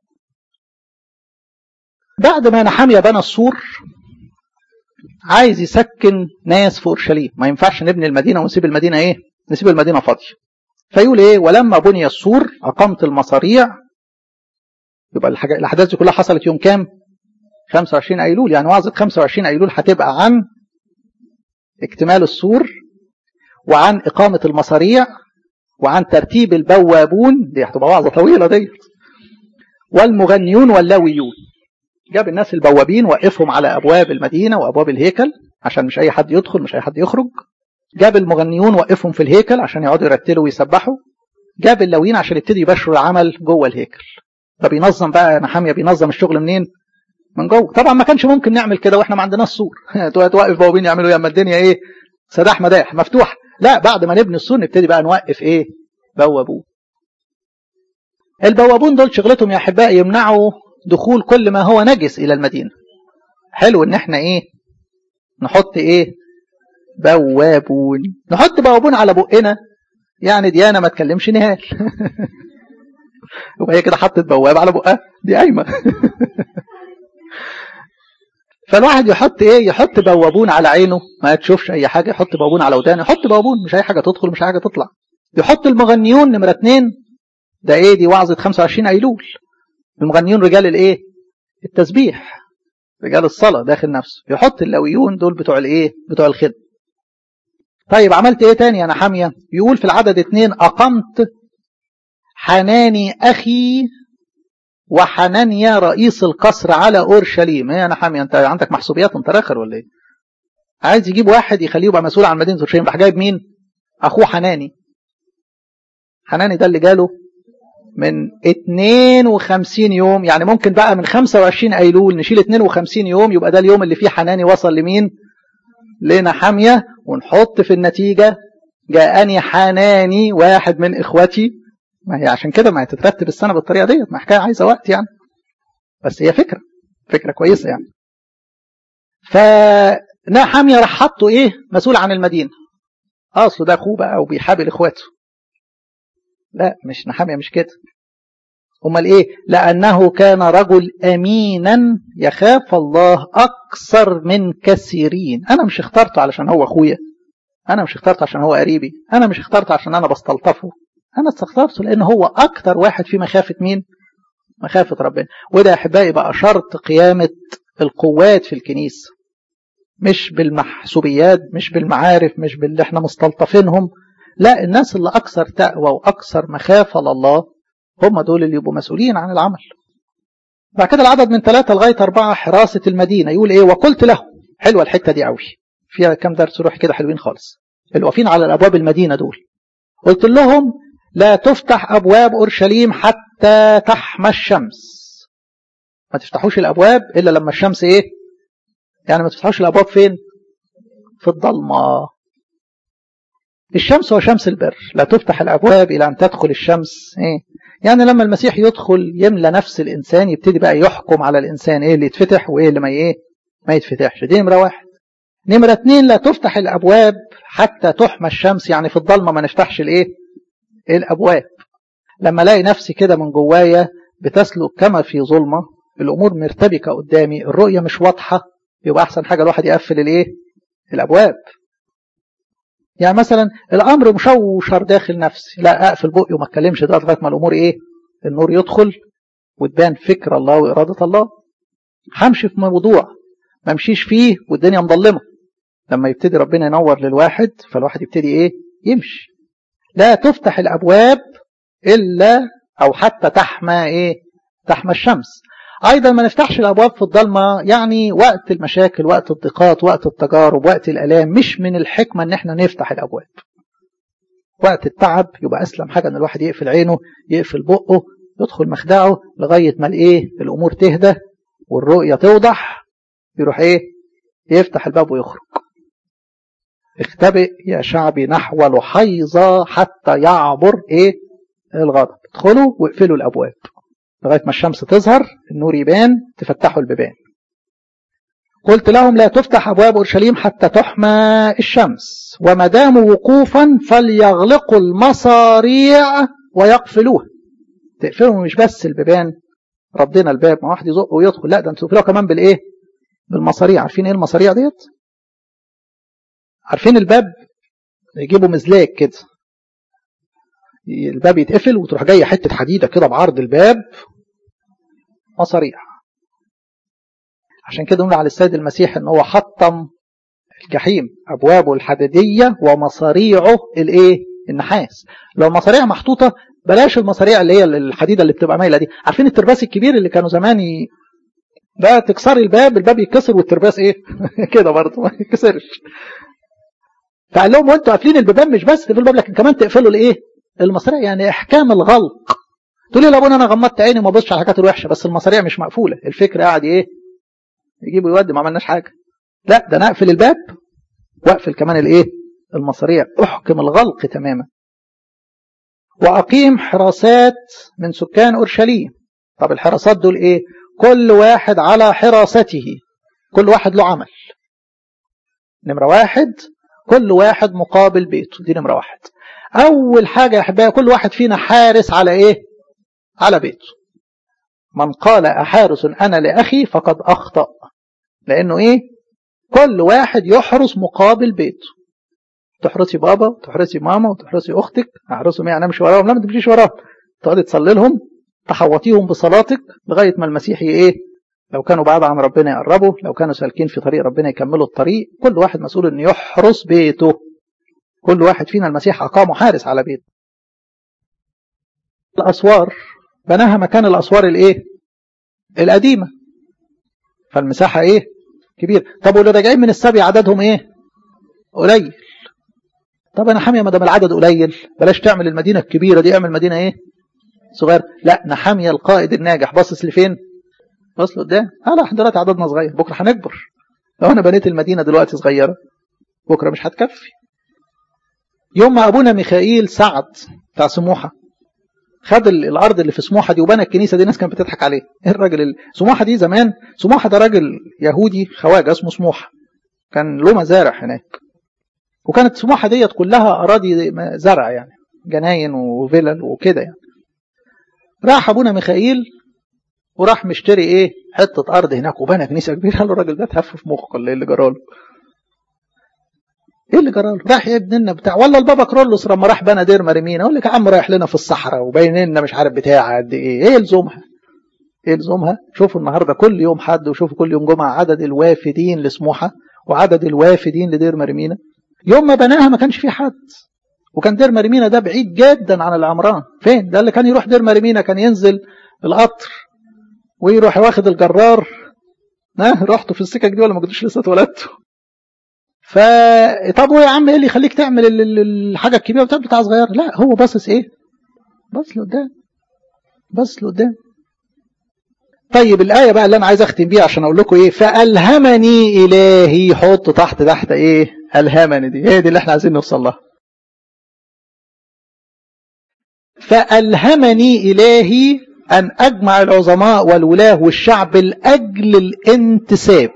S2: بعد ما نحمية بنى السور عايز يسكن ناس في اورشليم ما ينفعش نبني المدينه ونسيب المدينه ايه نسيب المدينه فاضيه فيقول ايه ولما بني السور اقمت المصاريع يبقى الحاجة الاحداث دي كلها حصلت يوم كام 25 ايلول يعني وعظه 25 ايلول هتبقى عن اكتمال السور وعن اقامه المصاريع وعن ترتيب البوابون دي هتبقى وعظه طويله دي والمغنيون واللاويون جاب الناس البوابين وقفهم على ابواب المدينه وابواب الهيكل عشان مش اي حد يدخل مش اي حد يخرج جاب المغنيون وقفهم في الهيكل عشان يقعدوا يرتلوا ويسبحوا جاب اللاويين عشان يبتدي يبشروا العمل جوه الهيكل فبينظم بقى نحاميه بينظم الشغل منين من جوه طبعا ما كانش ممكن نعمل كده واحنا ما عندناش سور توقف بوابين يعملوا يا اما الدنيا ايه سداح مداح مفتوح لا بعد ما نبني السور نبتدي بقى نوقف ايه بوابون البوابون دول شغلتهم يا احبائي يمنعوا دخول كل ما هو نجس الى المدينه حلو ان احنا ايه نحط ايه بوابون نحط بوابون على بقنا يعني ديانه ما تكلمش نهال وهي كده حطت بواب على بقها دي قايمه فالواحد يحط ايه يحط بوابون على عينه ما تشوفش اي حاجه يحط بوابون على ودانه يحط بوابون مش اي حاجه تدخل مش اي حاجه تطلع يحط المغنيون نمره اتنين ده ايه دي وعظه 25 ايلول المغنيون رجال الايه التسبيح رجال الصلاه داخل نفسه يحط اللاويون دول بتوع الايه بتوع الخدمه طيب عملت ايه تاني انا حاميه يقول في العدد اتنين اقمت حناني اخي وحنانيا رئيس القصر على اورشليم ايه انا حاميه انت عندك محسوبيات انت راخر ولا ايه عايز يجيب واحد يخليه يبقى مسؤول عن مدينه اورشليم راح جايب مين اخوه حناني حناني ده اللي جاله من 52 يوم يعني ممكن بقى من 25 ايلول نشيل 52 يوم يبقى ده اليوم اللي فيه حناني وصل لمين لنا حاميه ونحط في النتيجه جاءني حناني واحد من اخوتي ما هي عشان كده ما هي تترتب السنه بالطريقه ديت ما حكايه عايزه وقت يعني بس هي فكره فكره كويسه يعني فنا حاميه راح حطه ايه مسؤول عن المدينه اصله ده اخوه بقى وبيحابل اخواته لا مش نحاميه مش كده امال ايه لانه كان رجل امينا يخاف الله اكثر من كثيرين انا مش اخترته علشان هو اخويا انا مش اخترته عشان هو قريبي انا مش اخترته عشان انا بستلطفه انا استخترته لان هو اكتر واحد في مخافه مين مخافه ربنا وده يا احبائي بقى شرط قيامه القوات في الكنيسه مش بالمحسوبيات مش بالمعارف مش باللي احنا مستلطفينهم لا الناس اللي اكثر تقوى واكثر مخافه لله هم دول اللي يبقوا مسؤولين عن العمل بعد كده العدد من ثلاثة لغاية أربعة حراسة المدينة يقول إيه وقلت له حلوة الحتة دي قوي فيها كم درس روح كده حلوين خالص اللي واقفين على الأبواب المدينة دول قلت لهم لا تفتح أبواب أورشليم حتى تحمى الشمس ما تفتحوش الأبواب إلا لما الشمس إيه يعني ما تفتحوش الأبواب فين في الضلمة الشمس هو شمس البر لا تفتح الأبواب إلى أن تدخل الشمس إيه يعني لما المسيح يدخل يملى نفس الإنسان يبتدي بقى يحكم على الإنسان إيه اللي يتفتح وإيه اللي ما إيه ما يتفتحش دي نمرة واحد نمرة اتنين لا تفتح الأبواب حتى تحمى الشمس يعني في الضلمة ما نفتحش الإيه الأبواب لما الاقي نفسي كده من جوايا بتسلك كما في ظلمة الأمور مرتبكة قدامي الرؤية مش واضحة يبقى أحسن حاجة الواحد يقفل الإيه الأبواب يعني مثلا الأمر مشوشر داخل نفسي لا أقفل بقي وما أتكلمش دلوقتي لغاية ما الأمور إيه النور يدخل وتبان فكر الله وإرادة الله همشي في موضوع ما امشيش فيه والدنيا مظلمة لما يبتدي ربنا ينور للواحد فالواحد يبتدي إيه يمشي لا تفتح الأبواب إلا أو حتى تحمى إيه تحمى الشمس أيضا ما نفتحش الأبواب في الضلمة يعني وقت المشاكل وقت الضيقات وقت التجارب وقت الألام مش من الحكمة إن احنا نفتح الأبواب وقت التعب يبقى أسلم حاجة إن الواحد يقفل عينه يقفل بقه يدخل مخدعه لغاية ما الإيه الأمور تهدى والرؤية توضح يروح إيه يفتح الباب ويخرج اختبئ يا شعبي نحو لحيظة حتى يعبر إيه الغضب ادخلوا واقفلوا الأبواب لغاية ما الشمس تظهر النور يبان تفتحوا البيبان قلت لهم لا تفتح أبواب أورشليم حتى تحمى الشمس وما داموا وقوفا فليغلقوا المصاريع ويقفلوها تقفلهم مش بس البيبان ردينا الباب ما واحد يزق ويدخل لا ده انتوا تقفلوها كمان بالايه بالمصاريع عارفين ايه المصاريع ديت عارفين الباب يجيبوا مزلاج كده الباب يتقفل وتروح جايه حته حديده كده بعرض الباب مصاريع عشان كده نقول على السيد المسيح ان هو حطم الجحيم ابوابه الحديديه ومصاريعه الايه النحاس لو المصاريع محطوطه بلاش المصاريع اللي هي الحديده اللي بتبقى مايله دي عارفين الترباس الكبير اللي كانوا زمان ي... بقى تكسري الباب الباب يتكسر والترباس ايه كده برضه ما يتكسرش فقال لهم وانتوا قافلين البيبان مش بس تقفلوا الباب لكن كمان تقفلوا الايه المصاريع يعني احكام الغلق تقول لي يا ابونا انا غمضت عيني وما بصش على الحاجات الوحشه بس المصاريع مش مقفوله الفكر قاعد ايه يجيبوا يودي ما عملناش حاجه لا ده انا اقفل الباب واقفل كمان الايه المصاريع احكم الغلق تماما واقيم حراسات من سكان اورشليم طب الحراسات دول ايه كل واحد على حراسته كل واحد له عمل نمره واحد كل واحد مقابل بيته دي نمره واحد اول حاجه يا احبائي كل واحد فينا حارس على ايه على بيته من قال احارس انا لاخي فقد اخطا لانه ايه كل واحد يحرس مقابل بيته تحرسي بابا وتحرسي ماما وتحرسي اختك احرسهم يعني امشي وراهم لا ما تمشيش وراهم تقعدي تصلي لهم تحوطيهم بصلاتك لغايه ما المسيح ايه لو كانوا بعاد عن ربنا يقربوا لو كانوا سالكين في طريق ربنا يكملوا الطريق كل واحد مسؤول انه يحرس بيته كل واحد فينا المسيح اقامه حارس على بيته الاسوار بناها مكان الاسوار الايه القديمه فالمساحه ايه كبير طب واللي راجعين من السبي عددهم ايه قليل طب انا حاميه ما دام العدد قليل بلاش تعمل المدينه الكبيره دي اعمل مدينه ايه صغير لا نحاميه القائد الناجح باصص لفين باصص لقدام اه لا احنا دلوقتي عددنا صغير بكره هنكبر لو انا بنيت المدينه دلوقتي صغيره بكره مش هتكفي يوم ما ابونا ميخائيل سعد بتاع سموحه خد الارض اللي في سموحه دي وبنى الكنيسه دي الناس كانت بتضحك عليه ايه الراجل اللي... سموحه دي زمان سموحه ده راجل يهودي خواجه اسمه سموحه كان له مزارع هناك وكانت سموحه ديت كلها اراضي زرع يعني جناين وفلل وكده يعني راح ابونا ميخائيل وراح مشتري ايه حته ارض هناك وبنى كنيسه كبيره قال له الراجل ده تهف في مخه ولا ايه اللي جراله ايه اللي جراله راح يبني لنا بتاع ولا البابا كرولوس لما راح بنى دير مريمينا اقول لك يا عم رايح لنا في الصحراء وباين لنا مش عارف بتاع قد ايه ايه يلزمها ايه يلزمها شوفوا النهارده كل يوم حد وشوفوا كل يوم جمعه عدد الوافدين لسموحه وعدد الوافدين لدير مريمينا يوم ما بناها ما كانش في حد وكان دير مريمينا ده بعيد جدا عن العمران فين ده اللي كان يروح دير مريمينا كان ينزل القطر ويروح واخد الجرار ها رحتوا في السكك دي ولا ما كنتوش لسه اتولدتوا ف طب يا عم ايه اللي يخليك تعمل الحاجه الكبيره بتاع بتاع صغير لا هو باصص ايه باص لقدام باص لقدام طيب الآية بقى اللي أنا عايز أختم بيها عشان أقول لكم إيه فألهمني إلهي حط تحت تحت إيه ألهمني دي هي دي اللي إحنا عايزين نوصل لها فألهمني إلهي أن أجمع العظماء والولاة والشعب لأجل الانتساب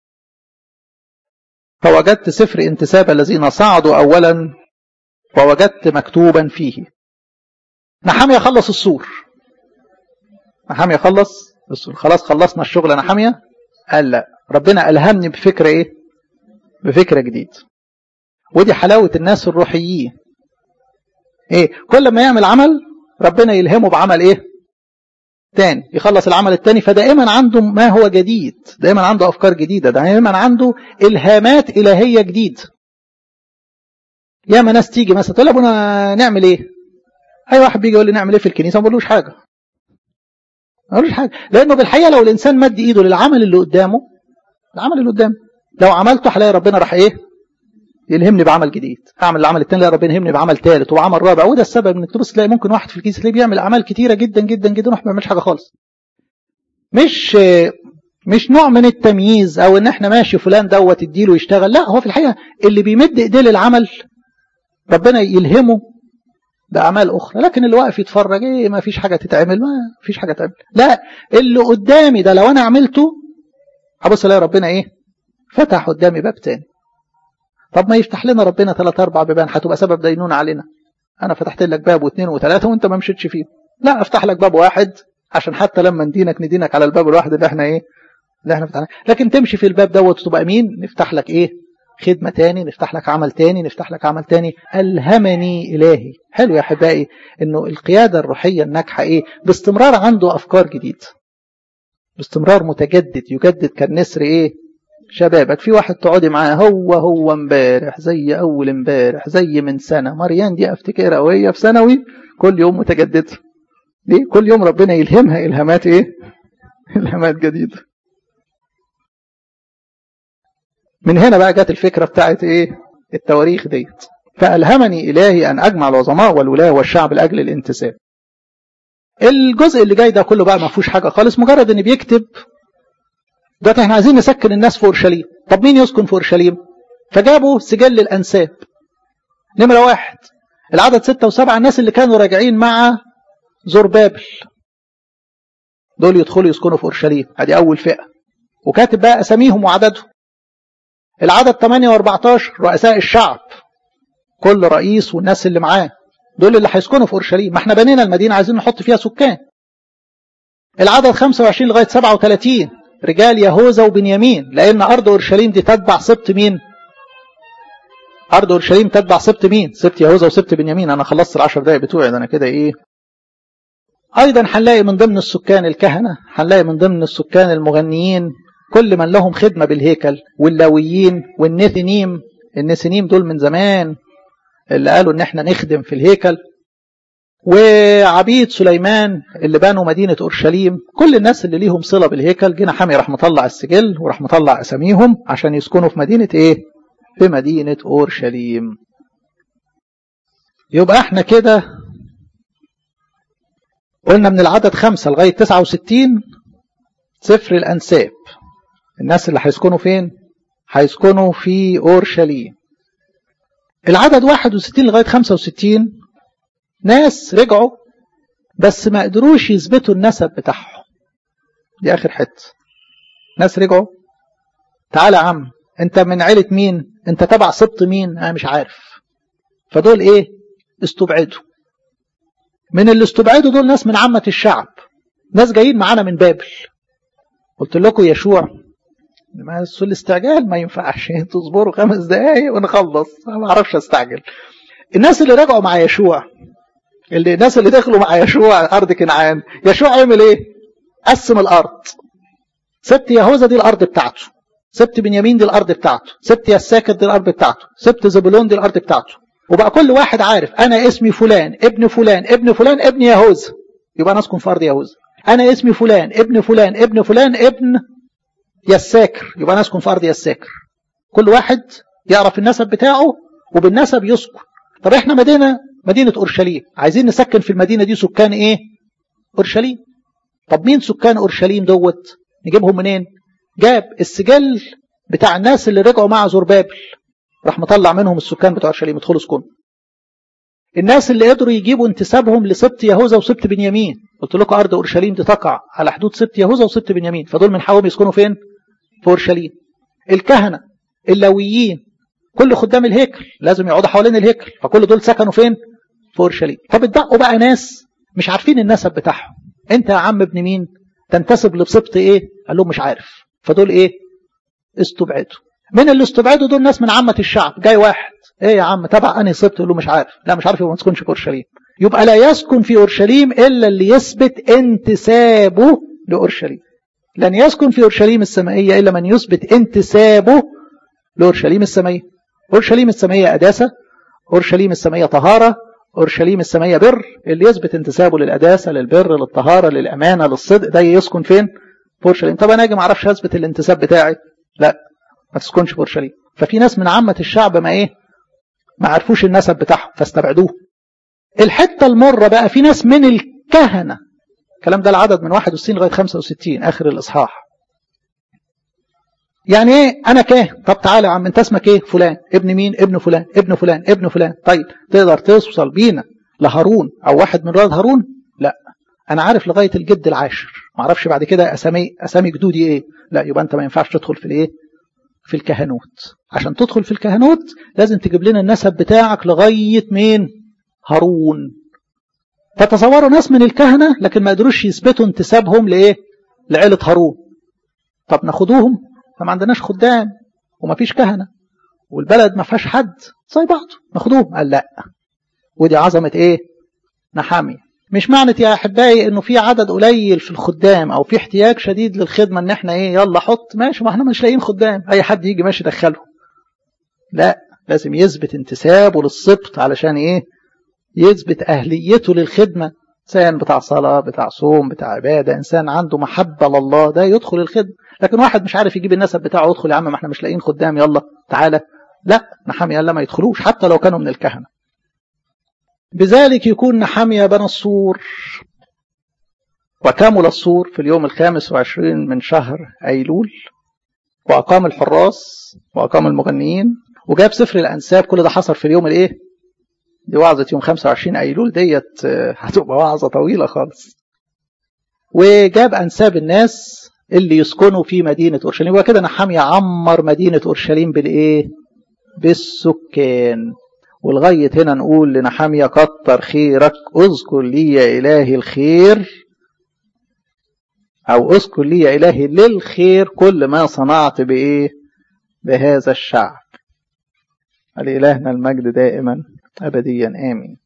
S2: فوجدت سفر انتساب الذين صعدوا أولا ووجدت مكتوبا فيه نحمية خلص السور نحمية خلص السور خلاص خلصنا الشغل نحمية قال لا ربنا ألهمني بفكرة إيه بفكرة جديد ودي حلاوة الناس الروحيين إيه كل ما يعمل عمل ربنا يلهمه بعمل إيه تاني يخلص العمل التاني فدائما عنده ما هو جديد دائما عنده أفكار جديدة دائما عنده إلهامات إلهية جديدة ياما ناس تيجي مثلا تقول ابونا نعمل ايه اي واحد بيجي يقول لي نعمل ايه في الكنيسه ما بقولوش حاجه ما بقولوش حاجه لانه بالحقيقه لو الانسان مد ايده للعمل اللي قدامه العمل اللي قدامه لو عملته هلاقي ربنا راح ايه يلهمني بعمل جديد اعمل العمل الثاني لا ربنا يلهمني بعمل ثالث وعمل رابع وده السبب انك تبص تلاقي ممكن واحد في الكنيسه تلاقيه بيعمل اعمال كتيره جدا جدا جدا وما بيعملش حاجه خالص مش مش نوع من التمييز او ان احنا ماشي فلان دوت اديله يشتغل لا هو في الحقيقه اللي بيمد ايديه للعمل ربنا يلهمه باعمال اخرى لكن اللي واقف يتفرج ايه ما فيش حاجه تتعمل ما فيش حاجه تعمل لا اللي قدامي ده لو انا عملته هبص الاقي ربنا ايه فتح قدامي باب تاني طب ما يفتح لنا ربنا ثلاث اربع بيبان هتبقى سبب دينونة علينا انا فتحت لك باب واثنين وثلاثه وانت ما مشيتش فيه لا افتح لك باب واحد عشان حتى لما ندينك ندينك على الباب الواحد اللي احنا ايه اللي احنا فتحناه لكن تمشي في الباب دوت وتبقى مين نفتح لك ايه خدمة تاني نفتح لك عمل تاني نفتح لك عمل تاني ألهمني إلهي حلو يا أحبائي إنه القيادة الروحية الناجحة إيه باستمرار عنده أفكار جديدة باستمرار متجدد يجدد كالنسر إيه شبابك في واحد تقعدي معاه هو هو امبارح زي أول امبارح زي من سنة مريان دي أفتكرها وهي في ثانوي كل يوم متجددة ليه كل يوم ربنا يلهمها إلهامات إيه إلهامات جديدة من هنا بقى جت الفكرة بتاعت ايه التواريخ ديت فألهمني إلهي أن أجمع العظماء والولاة والشعب لأجل الانتساب الجزء اللي جاي ده كله بقى ما فيهوش حاجة خالص مجرد ان بيكتب دلوقتي احنا عايزين نسكن الناس في اورشليم طب مين يسكن في اورشليم فجابوا سجل الانساب نمرة واحد العدد ستة وسبعة الناس اللي كانوا راجعين مع زربابل دول يدخلوا يسكنوا في اورشليم ادي اول فئة وكاتب بقى اساميهم وعددهم العدد 8 و14 رؤساء الشعب كل رئيس والناس اللي معاه دول اللي هيسكنوا في اورشليم ما احنا بنينا المدينه عايزين نحط فيها سكان العدد 25 لغايه 37 رجال يهوذا وبنيامين لان ارض اورشليم دي تتبع سبط مين ارض اورشليم تتبع سبط مين سبط يهوذا وسبط بنيامين انا خلصت العشر دقايق بتوعي ده انا كده ايه ايضا هنلاقي من ضمن السكان الكهنه هنلاقي من ضمن السكان المغنيين كل من لهم خدمة بالهيكل واللاويين والنثنيم النثنيم دول من زمان اللي قالوا ان احنا نخدم في الهيكل وعبيد سليمان اللي بنوا مدينة أورشليم كل الناس اللي ليهم صلة بالهيكل جينا حامي راح مطلع السجل وراح مطلع أساميهم عشان يسكنوا في مدينة إيه؟ في مدينة أورشليم يبقى احنا كده قلنا من العدد خمسة لغاية 69 سفر الأنساب الناس اللي هيسكنوا فين هيسكنوا في أورشليم العدد 61 لغاية 65 ناس رجعوا بس ما قدروش يثبتوا النسب بتاعهم دي آخر حتة ناس رجعوا تعالى يا عم انت من عيلة مين انت تبع سبط مين انا مش عارف فدول ايه استبعدوا من اللي استبعدوا دول ناس من عامة الشعب ناس جايين معانا من بابل قلت لكم يشوع ما الاستعجال ما ينفعش تصبروا خمس دقايق ونخلص انا ما اعرفش استعجل الناس اللي رجعوا مع يشوع اللي الناس اللي دخلوا مع يشوع ارض كنعان يشوع عمل ايه قسم الارض سبت يهوذا دي الارض بتاعته سبت بنيامين دي الارض بتاعته سبت يساكر دي الارض بتاعته سبت زبولون دي الارض بتاعته وبقى كل واحد عارف انا اسمي فلان ابن فلان ابن فلان ابن يهوذا يبقى انا اسكن في ارض يهوذا انا اسمي فلان ابن فلان ابن فلان ابن يساكر يبقى انا اسكن في ارض يساكر كل واحد يعرف النسب بتاعه وبالنسب يسكن طب احنا مدينه مدينه اورشليم عايزين نسكن في المدينه دي سكان ايه اورشليم طب مين سكان اورشليم دوت نجيبهم منين جاب السجل بتاع الناس اللي رجعوا مع زربابل راح مطلع منهم السكان بتوع اورشليم ادخلوا اسكنوا الناس اللي قدروا يجيبوا انتسابهم لسبط يهوذا وسبط بنيامين قلت لكم ارض اورشليم دي تقع على حدود سبط يهوذا وسبط بنيامين فدول من حقهم يسكنوا فين في اورشليم الكهنه اللاويين كل خدام الهيكل لازم يقعدوا حوالين الهيكل فكل دول سكنوا فين في اورشليم فبتدقوا بقى ناس مش عارفين النسب بتاعهم انت يا عم ابن مين تنتسب لسبط ايه قال لهم مش عارف فدول ايه استبعدوا من اللي استبعدوا دول ناس من عامه الشعب جاي واحد ايه يا عم تبع انهي سبط يقول له مش عارف لا مش عارف يبقى ما تسكنش في اورشليم يبقى لا يسكن في اورشليم الا اللي يثبت انتسابه لاورشليم لن يسكن في اورشليم السمائيه الا من يثبت انتسابه لاورشليم السمائيه اورشليم السمائيه قداسه اورشليم السمائيه طهاره اورشليم السمائيه بر اللي يثبت انتسابه للقداسه للبر للطهاره للامانه للصدق ده يسكن فين في اورشليم طب انا اجي ما اعرفش اثبت الانتساب بتاعي لا ما تسكنش في اورشليم ففي ناس من عامه الشعب ما ايه ما عرفوش النسب بتاعهم فاستبعدوه الحته المره بقى في ناس من الكهنه الكلام ده العدد من 61 لغايه 65 اخر الاصحاح يعني ايه انا كاهن طب تعالى يا عم انت اسمك ايه فلان ابن مين ابن فلان ابن فلان ابن فلان طيب تقدر توصل بينا لهارون او واحد من ولاد هارون لا انا عارف لغايه الجد العاشر ما اعرفش بعد كده اسامي اسامي جدودي ايه لا يبقى انت ما ينفعش تدخل في الايه في الكهنوت عشان تدخل في الكهنوت لازم تجيب لنا النسب بتاعك لغاية مين هارون فتصوروا ناس من الكهنة لكن ما قدروش يثبتوا انتسابهم لإيه لعيلة هارون طب ناخدوهم فما عندناش خدام وما فيش كهنة والبلد ما فيهاش حد زي بعض ناخدوهم قال لا ودي عظمة ايه نحامية مش معنى يا احبائي انه في عدد قليل في الخدام او في احتياج شديد للخدمة ان احنا ايه يلا حط ماشي ما احنا مش لاقيين خدام اي حد يجي ماشي دخله لا لازم يثبت انتسابه للسبط علشان ايه يثبت اهليته للخدمة انسان بتاع صلاة بتاع صوم بتاع عبادة انسان عنده محبة لله ده يدخل الخدمة لكن واحد مش عارف يجيب النسب بتاعه يدخل يا عم ما احنا مش لاقيين خدام يلا تعالى لا نحامي قال لا ما يدخلوش حتى لو كانوا من الكهنة بذلك يكون نحامية بنى السور وكمل السور في اليوم الخامس وعشرين من شهر أيلول وأقام الحراس وأقام المغنيين وجاب سفر الأنساب كل ده حصل في اليوم الإيه؟ دي وعظة يوم 25 أيلول ديت هتبقى وعظة طويلة خالص وجاب أنساب الناس اللي يسكنوا في مدينة أورشليم وكده نحامية عمر مدينة أورشليم بالإيه؟ بالسكان ولغاية هنا نقول لنحامية كتر خيرك اذكر لي يا إلهي الخير أو اذكر لي يا إلهي للخير كل ما صنعت بإيه بهذا الشعب لإلهنا المجد دائما أبديا آمين